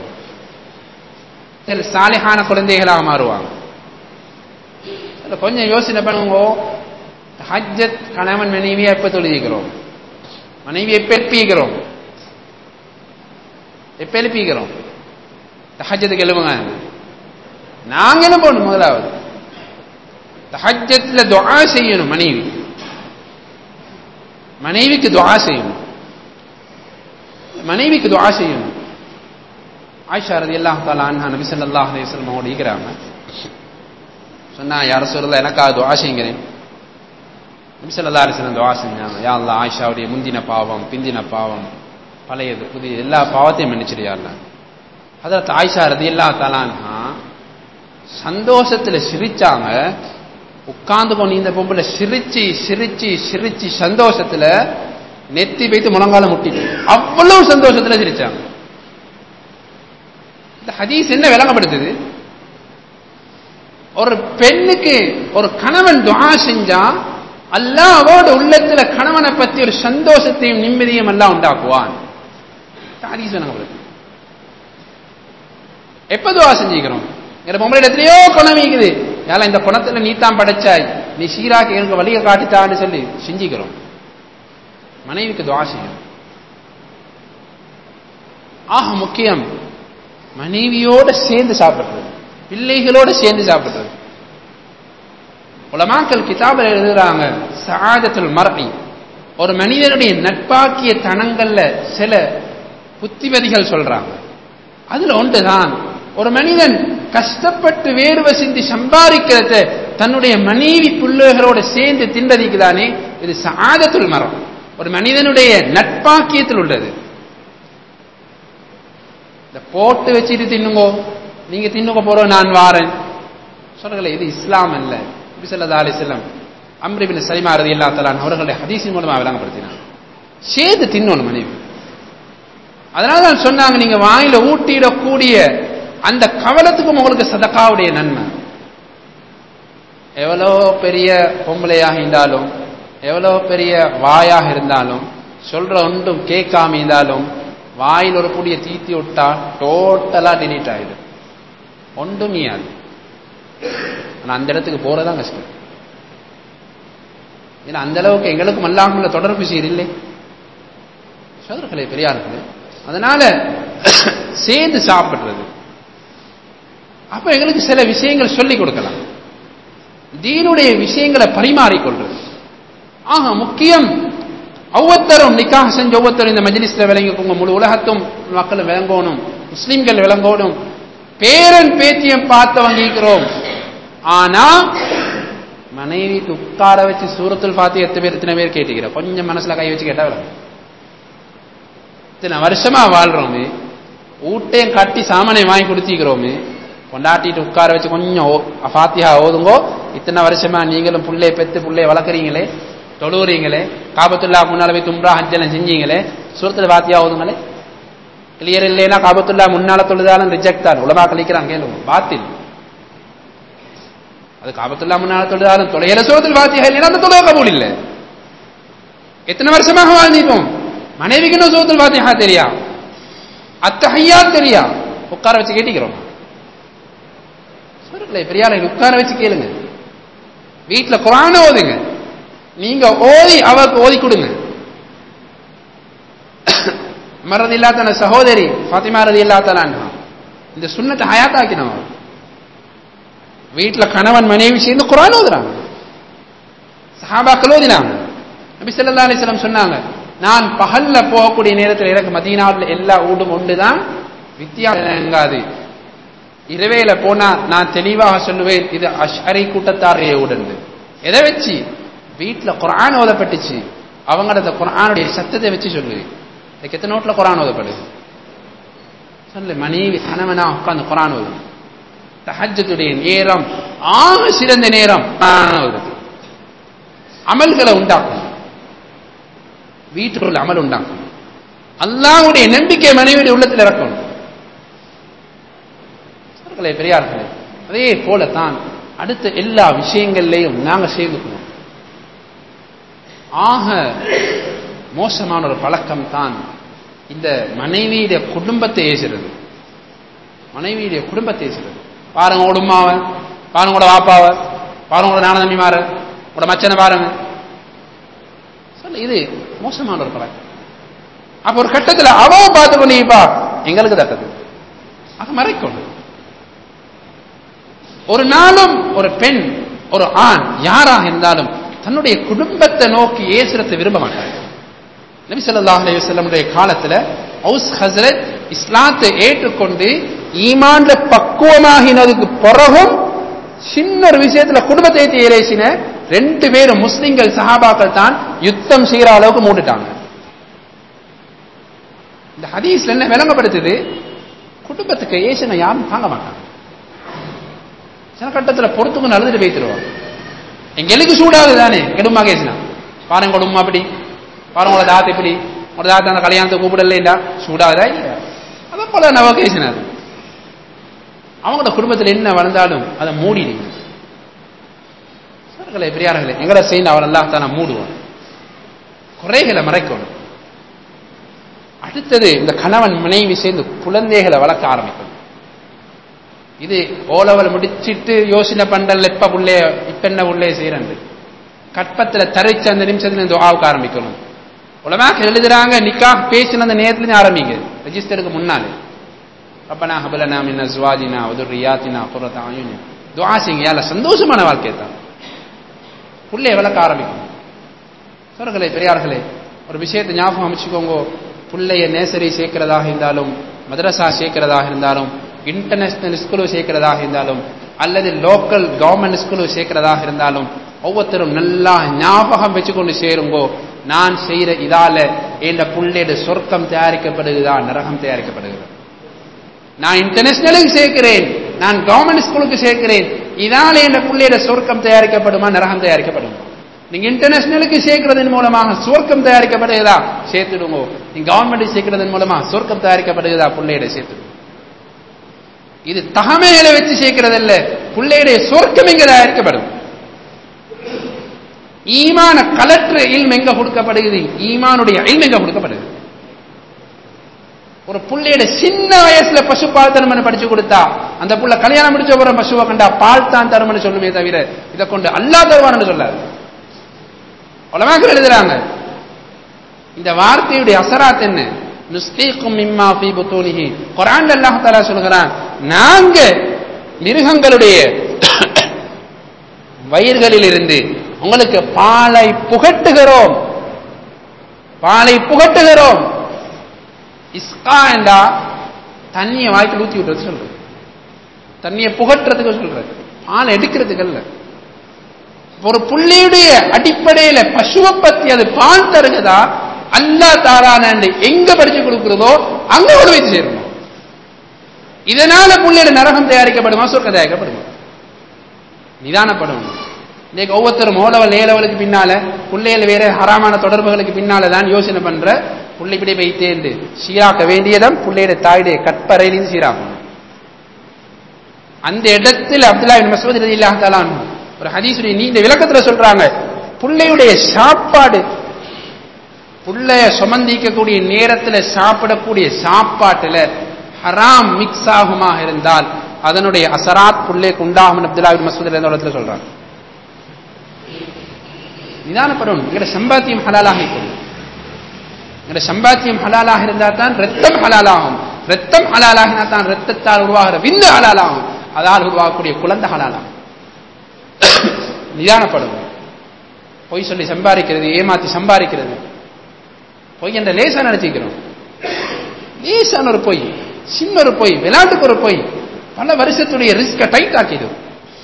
சாலிஹான குழந்தைகளாக மாறுவாங்க கொஞ்சம் யோசனை பண்ணுங்க ஹஜ்ஜத் கணவன் மனைவியை எப்ப தொழுதிக்கிறோம் மனைவி எப்ப எழுப்பிக்கிறோம் எப்ப எழுப்பிக்கிறோம் தஹஜத்துக்கு எழுப்புங்க நாங்க என்ன போகணும் முதலாவது தஹஜத்துல துஆ செய்யணும் மனைவி மனைவிக்கு துஆ செய்யணும் மனைவிக்கு துஆ செய்யணும் ஆயிஷா ரலியல்லாஹு தஆலா அன்ஹா நபி ஸல்லல்லாஹு அலைஹி வஸல்லம் அவங்களோட இருக்கிறாங்க சொன்னா யார சொல்லல எனக்காக துஆ செய்யுங்கிறேன் நபி ஸல்லல்லாஹு அலைஹி வஸல்லம் துஆ செஞ்சாங்க யா அல்லாஹ் ஆயிஷாவுடைய முந்தின பாவம் பிந்தின பாவம் பழையது புதிய எல்லா பாவத்தையும் மன்னிச்சிடு யா அல்லாஹ் ஹதரத் ஆயிஷா ரலியல்லாஹு தஆலா அன்ஹா சந்தோஷத்துல சிரிச்சாங்க உட்கார்ந்து கொண்டு இந்த பொம்பளை சிரிச்சு சிரிச்சு சிரிச்சு சந்தோஷத்துல நெத்தி வைத்து முழங்கால முட்டிட்டு அவ்வளவு சந்தோஷத்துல சிரிச்சாங்க இந்த ஹதீஸ் என்ன விளங்கப்படுத்துது ஒரு பெண்ணுக்கு ஒரு கணவன் துஆ செஞ்சா அல்லாஹ் அவரோட உள்ளத்துல கணவனை பத்தி ஒரு சந்தோஷத்தையும் நிம்மதியும் எல்லாம் உண்டாக்குவான் ஹதீஸ் விளங்கப்படுது எப்ப துஆ செஞ்சுக்கிறோம் எங்க பொம்பளை எத்தனையோ குணம் இருக்குது ஏன்னா இந்த குணத்துல நீ தான் படைச்சாய் நீ சீராக்கு எனக்கு வழியை காட்டித்தான்னு சொல்லி செஞ்சுக்கிறோம் மனைவிக்கு துவா செய்யும் ஆக முக்கியம் மனைவியோட சேர்ந்து சாப்பிடுறது பிள்ளைகளோட சேர்ந்து சாப்பிடுறது உலமாக்கள் கிதாபில் எழுதுறாங்க சாதத்துல் மரபி ஒரு மனிதனுடைய நட்பாக்கிய தனங்கள்ல சில புத்திமதிகள் சொல்றாங்க அதுல ஒன்றுதான் ஒரு மனிதன் கஷ்டப்பட்டு வேர்வை சிந்தி சம்பாதிக்கிறத தன்னுடைய மனைவி பிள்ளைகளோட சேர்ந்து தின்றதிக்குதானே இது சாதத்துல் மரம் ஒரு மனிதனுடைய நட்பாக்கியத்தில் உள்ளது இந்த போட்டு வச்சுட்டு தின்னுங்கோ நீங்க தின்னுங்க போறோம் நான் வாரேன் சொல்லுங்களே இது இஸ்லாம் அல்ல பிசல்லா அலி செல்லம் அம்ரிபின் சலிமா ரதி இல்லா தலான் அவர்களுடைய ஹதீஸின் மூலமா விளங்கப்படுத்தினார் சேர்ந்து தின்னணும் மனைவி அதனால தான் சொன்னாங்க நீங்க வாயில ஊட்டிடக்கூடிய அந்த கவலத்துக்கும் உங்களுக்கு சதக்காவுடைய நன்மை எவ்வளோ பெரிய பொம்பளையாக இருந்தாலும் எவ்வளோ பெரிய வாயாக இருந்தாலும் சொல்ற ஒன்றும் கேட்காம இருந்தாலும் வாயில் ஒரு புடிய தீத்தி விட்டா டோட்டலா டிலீட் ஆயிடும் ஒன்றும் அது ஆனா அந்த இடத்துக்கு போறதான் கஷ்டம் ஏன்னா அந்த அளவுக்கு எங்களுக்கும் அல்லாமல் தொடர்பு இல்லை சோதர்களே பெரியார்கள் அதனால சேர்ந்து சாப்பிடுறது அப்ப எங்களுக்கு சில விஷயங்கள் சொல்லிக் கொடுக்கலாம் தீனுடைய விஷயங்களை பரிமாறிக்கொள்றது ஆக முக்கியம் ஒவ்வொருத்தரும் நிக்காக செஞ்ச ஒவ்வொருத்தரும் இந்த மஜ்லிஸ்ல விளங்கிக்கோங்க முழு உலகத்தும் மக்கள் விளங்கணும் முஸ்லிம்கள் விளங்கணும் பேரன் பேத்தியம் பார்த்து வங்கிக்கிறோம் ஆனா மனைவிக்கு உட்கார வச்சு சூரத்தில் பார்த்து எத்தனை பேர் எத்தனை பேர் கேட்டுக்கிற கொஞ்சம் மனசுல கை வச்சு கேட்டா விளங்கும் இத்தனை வருஷமா வாழ்றோமே ஊட்டையும் கட்டி சாமானை வாங்கி கொடுத்திக்கிறோமே கொண்டாட்டிட்டு உட்கார வச்சு கொஞ்சம் ஃபாத்தியா ஓதுங்கோ இத்தனை வருஷமா நீங்களும் புள்ளைய பெத்து புள்ளைய வளர்க்குறீங்களே தொழுவுறீங்களே காபத்துல்லா முன்னால போய் தும்ரா ஹஜ்ஜெல்லாம் செஞ்சீங்களே சூரத்துல வாத்தியா ஓதுங்களே கிளியர் இல்லைன்னா காபத்துல்லா முன்னால தொழுதாலும் ரிஜெக்ட் தான் உலமா கழிக்கிறான் கேளுங்க பாத்தில் அது காபத்துல்லா முன்னால தொழுதாலும் தொலையில சூரத்தில் வாத்தியா இல்லைன்னா அந்த தொழுக கபூல் இல்லை எத்தனை வருஷமாக வாழ்ந்துட்டோம் மனைவிக்கு இன்னும் சூரத்தில் வாத்தியா தெரியா அத்தஹையா தெரியா உட்கார வச்சு கேட்டிக்கிறோம் சொல்லுங்களே பெரியாரை உட்கார வச்சு கேளுங்க வீட்டுல குரான ஓதுங்க நீங்க ஓதி அவருக்கு ஓதி கொடுங்க மரதி இல்லாத சகோதரி ஃபாத்திமா ரதி இல்லாத இந்த சுண்ணத்தை ஹயாத்தாக்கினவன் வீட்டுல கணவன் மனைவி சேர்ந்து குரான் ஓதுறாங்க சஹாபாக்கள் ஓதினாங்க நபி ஸல்லல்லாஹு அலைஹி வஸல்லம் சொன்னாங்க நான் பகல்ல போகக்கூடிய நேரத்தில் எனக்கு மதீனாவில் எல்லா ஊடும் உண்டுதான் வித்தியாசங்காது இரவேல போனா நான் தெளிவாக சொல்லுவேன் இது அஷ்அரி கூட்டத்தாரைய உடந்து எதை வச்சு வீட்டுல குரான் ஓதப்பட்டுச்சு அவங்களோட குரானுடைய சத்தத்தை வச்சு சொல்லு இதுக்கு எத்தனை நோட்ல குரான் ஓதப்படுது சொல்லு மனைவி கணவனா உட்கார்ந்து குரான் ஓது தஹஜத்துடைய நேரம் ஆக சிறந்த நேரம் குர்ஆன் ஓதுறது அமல்களை உண்டாக்கும் வீட்டுக்குள்ள அமல் உண்டாக்கும் அல்லாஹ்வுடைய நம்பிக்கை மனைவியுடைய உள்ளத்தில் இறக்கணும் சகோதரர்களே, பெரியார்களே அதே போலத்தான் அடுத்த எல்லா விஷயங்கள்லையும் நாங்க சேர்ந்துக்கணும் ஆக மோசமான ஒரு பழக்கம் தான் இந்த மனைவியுடைய குடும்பத்தை ஏசுறது மனைவியுடைய குடும்பத்தை ஏசுறது பாருங்க உங்களோட உமாவ பாருங்க உங்களோட வாப்பாவ பாருங்க உங்களோட நான தம்பிமார உங்களோட மச்சனை பாருங்க சொல்லு இது மோசமான ஒரு பழக்கம் அப்ப ஒரு கட்டத்துல அவன் பார்த்து கொண்டீங்கப்பா எங்களுக்கு தட்டது அது மறைக்கணும் ஒரு நாளும் ஒரு பெண் ஒரு ஆண் யாராக இருந்தாலும் தன்னுடைய குடும்பத்தை நோக்கி ஏசுறதை விரும்ப மாட்டாங்க நபி ஸல்லல்லாஹு அலைஹி வஸல்லமுடைய காலத்துல ஔஸ் ஹஸ்ரத் இஸ்லாத்தை ஏற்றுக்கொண்டு ஈமான்ல பக்குவமாகினதுக்கு பிறகும் சின்ன ஒரு விஷயத்துல குடும்பத்தை ஏற்றி ஏலேசின ரெண்டு பேரும் முஸ்லிம்கள் சஹாபாக்கள் தான் யுத்தம் செய்யற அளவுக்கு மூட்டுட்டாங்க இந்த ஹதீஸ்ல என்ன விளங்கப்படுத்துது குடும்பத்துக்கு ஏசின யாரும் தாங்க மாட்டாங்க சில கட்டத்துல பொறுத்துக்கு அழுதுட்டு போய்த்துருவாங்க எங்களுக்கு சூடாகுது தானே கெடுமா கேசினா பாருங்க உங்களோட உம்மா அப்படி பாருங்க உங்களோட தாத்தா இப்படி உங்களோட தாத்தா அந்த கல்யாணத்தை கூப்பிடல இல்ல சூடாகுதா இல்லையா அதை போல நவ கேசினா அது அவங்களோட குடும்பத்தில் என்ன வளர்ந்தாலும் அதை மூடிடுங்க சர்களே பெரியார்களே எங்களை செய்து அவர் அல்லாஹ் தானே மூடுவான் குறைகளை மறைக்கணும் அடுத்தது இந்த கணவன் மனைவி சேர்ந்து குழந்தைகளை வளர்க்க ஆரம்பிக்கணும் இது ஓலவல் முடிச்சிட்டு யோசனை பண்றல எப்ப புள்ளைய இப்ப என்ன புள்ளைய செய்யறேன் கற்பத்துல தரைச்சு அந்த நிமிஷத்துல இந்த துஆவுக்கு ஆரம்பிக்கணும் உலமாக்க எழுதுறாங்க நிக்கா பேசின அந்த நேரத்துல ஆரம்பிங்க ரெஜிஸ்டருக்கு முன்னாலே ரப்பனா ஹபலனா மின் அஸ்வாஜினா வதுர்ரியாத்தினா குர்ரத அயுன் துஆ செய்யுங்க யால சந்தோஷமான வாழ்க்கை தான் புள்ளைய வளர்க்க ஆரம்பிக்கணும் சோர்களே பெரியார்களே ஒரு விஷயத்தை ஞாபகம் அமைச்சுக்கோங்க புள்ளைய நேசரி சேர்க்கிறதாக இருந்தாலும் மதரசா சேர்க்கிறதாக இருந்தாலும் இன்டர்நேஷனல் ஸ்கூலு சேர்க்கிறதாக இருந்தாலும் அல்லது லோக்கல் கவர்மெண்ட் ஸ்கூலு சேர்க்கிறதாக இருந்தாலும் ஒவ்வொருத்தரும் நல்லா ஞாபகம் வச்சுக்கொண்டு சேருங்கோ நான் செய்யற இதால என் புள்ளையோட சொர்க்கம் தயாரிக்கப்படுகிறதா நரகம் தயாரிக்கப்படுகிறது நான் இன்டர்நேஷனலுக்கு சேர்க்கிறேன் நான் கவர்மெண்ட் ஸ்கூலுக்கு சேர்க்கிறேன் இதால என் புள்ளையோட சொர்க்கம் தயாரிக்கப்படுமா நரகம் தயாரிக்கப்படுமா நீங்க இன்டர்நேஷனலுக்கு சேர்க்கிறதன் மூலமாக சொர்க்கம் தயாரிக்கப்படுகிறதா சேர்த்துடுங்க நீங்க கவர்மெண்ட் சேர்க்கிறதன் மூலமா சொர்க்கம் தயாரிக்கப்படுகிறதா புள்ளையோட சேர்த்துடுங்க இது தகமைகளை வச்சு சேர்க்கிறதல்ல பிள்ளையுடைய சொர்க்கம் எங்க தயாரிக்கப்படும் ஈமான கலற்று இல்ம் எங்க கொடுக்கப்படுகிறது ஈமானுடைய இல்ம் எங்க கொடுக்கப்படுது ஒரு புள்ளையோட சின்ன வயசுல பசு பால் தருமன்னு படிச்சு கொடுத்தா அந்த புள்ள கல்யாணம் முடிச்ச அப்புறம் பசுவை கண்டா பால் தான் தருமன்னு சொல்லுமே தவிர இதை கொண்டு அல்லா தருவான்னு சொல்லாது உலமாக்கள் எழுதுறாங்க இந்த வார்த்தையுடைய அசராத் என்ன நுஸ்தீக்கும் மிம்மா ஃபீ புத்தூனிஹி குர்ஆன் அல்லாஹ் தஆலா சொல்கிறான் நாங்க மிருகங்களுடைய வயிர்களில் இருந்து உங்களுக்கு பாலை புகட்டுகிறோம் பாலை புகட்டுகிறோம் இஸ்கா என்றா தண்ணியை வாய்க்கு ஊத்தி விட்டுறது சொல்றது தண்ணியை புகட்டுறதுக்கு சொல்றது பால் எடுக்கிறதுக்கு அல்ல ஒரு புள்ளியுடைய அடிப்படையில பசுவை பத்தி அது பால் தருகிறதா அல்லா தாரான எங்க படிச்சு கொடுக்கிறதோ அங்க கொண்டு வைத்து சேரணும் இதனால புள்ளையோட நரகம் தயாரிக்கப்படுமா சொர்க்கம் தயாரிக்கப்படுமா நிதானப்படணும் இன்னைக்கு ஒவ்வொருத்தரும் ஓ லெவல் ஏ லெவலுக்கு பின்னால பிள்ளைகள் வேற ஹராமான தொடர்புகளுக்கு பின்னால தான் யோசனை பண்ற புள்ளை இப்படி வைத்தேண்டு சீராக்க வேண்டியதும் பிள்ளையோட தாயுடைய கற்பறையிலையும் சீராக்கணும் அந்த இடத்தில் அப்துல்லா பின் மசூத் ரலியல்லாஹு தஆலா அன்ஹு ஒரு ஹதீஸுடைய நீண்ட விளக்கத்துல சொல்றாங்க புள்ளையுடைய சாப்பாடு புள்ளைய சுமந்திக்கக்கூடிய நேரத்துல சாப்பிடக்கூடிய சாப்பாட்டுல ஹராம் மிக்ஸ் ஆகுமாக இருந்தால் அதனுடைய அசராத் புள்ளைக்கு உண்டாகும் அப்துல்லா பின் மசூத் ரலியல்லாஹு இடத்துல சொல்றாங்க நிதானப்படணும் எங்கட சம்பாத்தியம் ஹலாலாக இருக்கணும் எங்கட சம்பாத்தியம் ஹலாலாக இருந்தா தான் ரத்தம் ஹலாலாகும் ரத்தம் ஹலாலாகினா தான் ரத்தத்தால் உருவாகிற விந்து ஹலாலாகும் அதால் உருவாகக்கூடிய குழந்தை ஹலாலாகும் நிதானப்படும் பொய் சொல்லி சம்பாதிக்கிறது ஏமாத்தி சம்பாதிக்கிறது பொய் என்ற லேசா நினைச்சிக்கிறோம் லேசான ஒரு பொய் சின்ன ஒரு பொய் விளையாட்டுக்கு ஒரு பொய் பல வருஷத்துடைய ரிஸ்கை டைட் ஆக்கிடும்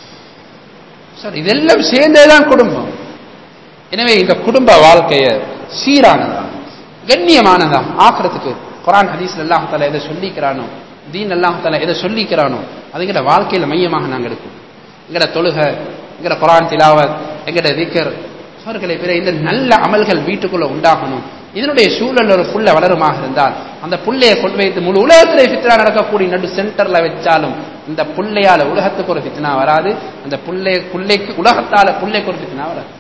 சார் இதெல்லாம் சேர்ந்தேதான் குடும்பம் எனவே இந்த குடும்ப வாழ்க்கைய சீரானதா கண்ணியமானதா ஆக்கிறதுக்கு குரான் ஹதீஸ்ல அல்லாஹ் தாலா எதை சொல்லிக்கிறானோ தீன் அல்லாஹ் தாலா எதை சொல்லிக்கிறானோ அதுங்கிற வாழ்க்கையில மையமாக நாங்கள் எடுக்கும் எங்கட தொழுகை எங்கட குரான் திலாவத் எங்கட திக்கர் அவர்களை பிற இந்த நல்ல அமல்கள் வீட்டுக்குள்ள உண்டாகணும் இதனுடைய சூழல் ஒரு புள்ள வளருமாக இருந்தால் அந்த புள்ளையை கொண்டு வைத்து முழு உலகத்திலே ஃபித்னா நடக்கக்கூடிய நடு சென்டர்ல வச்சாலும் இந்த புள்ளையால உலகத்துக்கு ஒரு ஃபித்னா வராது அந்த புள்ளை புள்ளைக்கு உலகத்தால புள்ளைக்கு ஒரு ஃபித்னா வராது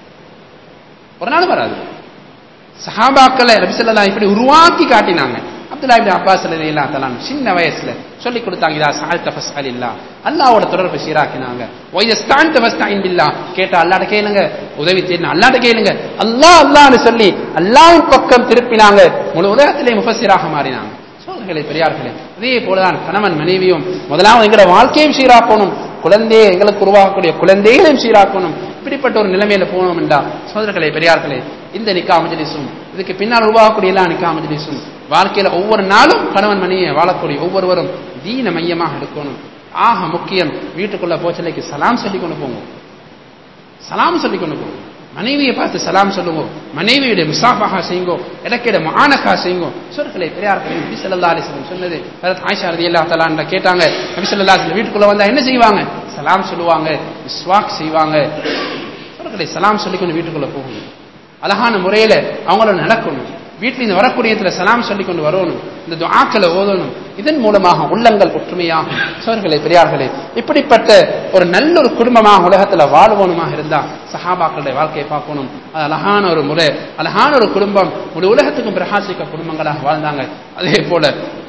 ஒரு நாள் வராது சஹாபாக்களை ரபிசல்லா இப்படி உருவாக்கி காட்டினாங்க அப்துல்லா இப்னு அப்பாஸ் ரலியல்லாஹு தஆலா சின்ன வயசுல சொல்லி கொடுத்தாங்க இதா சஅல்த ஃபஸ்அலில்லா அல்லாஹ்வோட தொடர்பை சீராக்கினாங்க வைத ஸ்தான்த ஃபஸ்தஇன் பில்லா கேட்டா அல்லாஹ்ட்ட கேளுங்க உதவி தேடினா அல்லாஹ்ட்ட கேளுங்க அல்லாஹ் அல்லாஹ்னு சொல்லி அல்லாஹ்வின் பக்கம் திருப்பினாங்க முழு உலகத்திலே முஃபஸ்ஸிராக மாறினாங்க சோதர்களே பெரியார்களே அதே போலதான் கணவன் மனைவியும் முதலாவது எங்களோட வாழ்க்கையும் சீராக்கணும் குழந்தையை எங்களுக்கு உருவாக்கக்கூடிய குழந்தைகளையும் சீராக்கணும் இப்படிப்பட்ட ஒரு நிலைமையில போனோம் என்றா சோதர்களே பெரியார்களே இந்த நிக்கா மஜ்லிஸும் இதுக்கு பின்னால் உருவாகக்கூடிய எல்லா நிக்கா மஜ்லிஸும் வாழ்க்கையில ஒவ்வொரு நாளும் கணவன் மணியை வாழக்கூடிய ஒவ்வொருவரும் தீன மையமாக எடுக்கணும் ஆக முக்கியம் வீட்டுக்குள்ள போச்சலைக்கு சலாம் சொல்லி கொண்டு போங்க சலாம் சொல்லி கொண்டு போங்க மனைவியை பார்த்து சலாம் சொல்லுங்க மனைவியுடைய முசாஃபாக செய்யுங்கோ இடக்கிட மானக்கா செய்யுங்கோ சொற்களை பெரியார்களே நபி ஸல்லல்லாஹு அலைஹி வஸல்லம் சொன்னது ஹஜரத் ஆயிஷா ரலியல்லாஹு தஆலா அன்ஹா கேட்டாங்க நபி ஸல்லல்லாஹு அலைஹி வஸல்லம் வீட்டுக்குள்ள வந்தா என்ன செய்வாங்க சலாம் சொல்லுவாங்க மிஸ்வாக் செய்வாங்க சொற்களை சலாம் சொல்லி கொண்டு வீட்டுக்குள்ள போகணும் அழகான முறையில அவங்களோட நடக்கணும் வீட்டில் இந்த வரக்கூடியத்துல சலாம் சொல்லி கொண்டு வரணும் இந்த துஆக்களை ஓதணும் இதன் மூலமாக உள்ளங்கள் ஒற்றுமையாகும் சோர்களே பெரியார்களே இப்படிப்பட்ட ஒரு நல்ல ஒரு குடும்பமாக உலகத்துல வாழ்வோனுமாக இருந்தா சஹாபாக்களுடைய வாழ்க்கையை பார்க்கணும் அது அழகான ஒரு முறை அழகான ஒரு குடும்பம் ஒரு உலகத்துக்கும் பிரகாசிக்க குடும்பங்களாக வாழ்ந்தாங்க அதே போல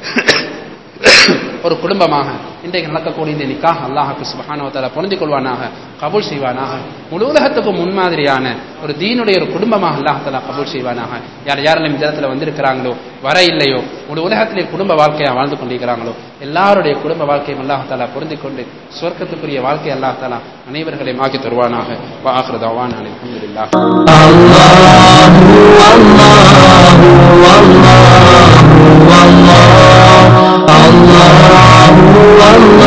ஒரு குடும்பமாக இன்றைக்கு நடக்கக்கூடிய இந்த நிக்காக அல்லாஹுக்கு சுபஹானவத்தால புரிந்து கொள்வானாக கபூல் செய்வானாக முழு உலகத்துக்கும் முன்மாதிரியான ஒரு தீனுடைய ஒரு குடும்பமாக அல்லாஹாலா கபூல் செய்வானாக யார் யாரெல்லாம் இந்த இடத்துல வந்திருக்கிறாங்களோ வர இல்லையோ முழு உலகத்திலே குடும்ப வாழ்க்கையா வாழ்ந்து கொண்டிருக்கிறாங்களோ எல்லாருடைய குடும்ப வாழ்க்கையும் அல்லாஹாலா பொருந்திக் கொண்டு சொர்க்கத்துக்குரிய வாழ்க்கை அல்லாஹாலா அனைவர்களையும் ஆக்கி தருவானாக வாஹ்ரதாவான் அலமதுல்லா الله الله الله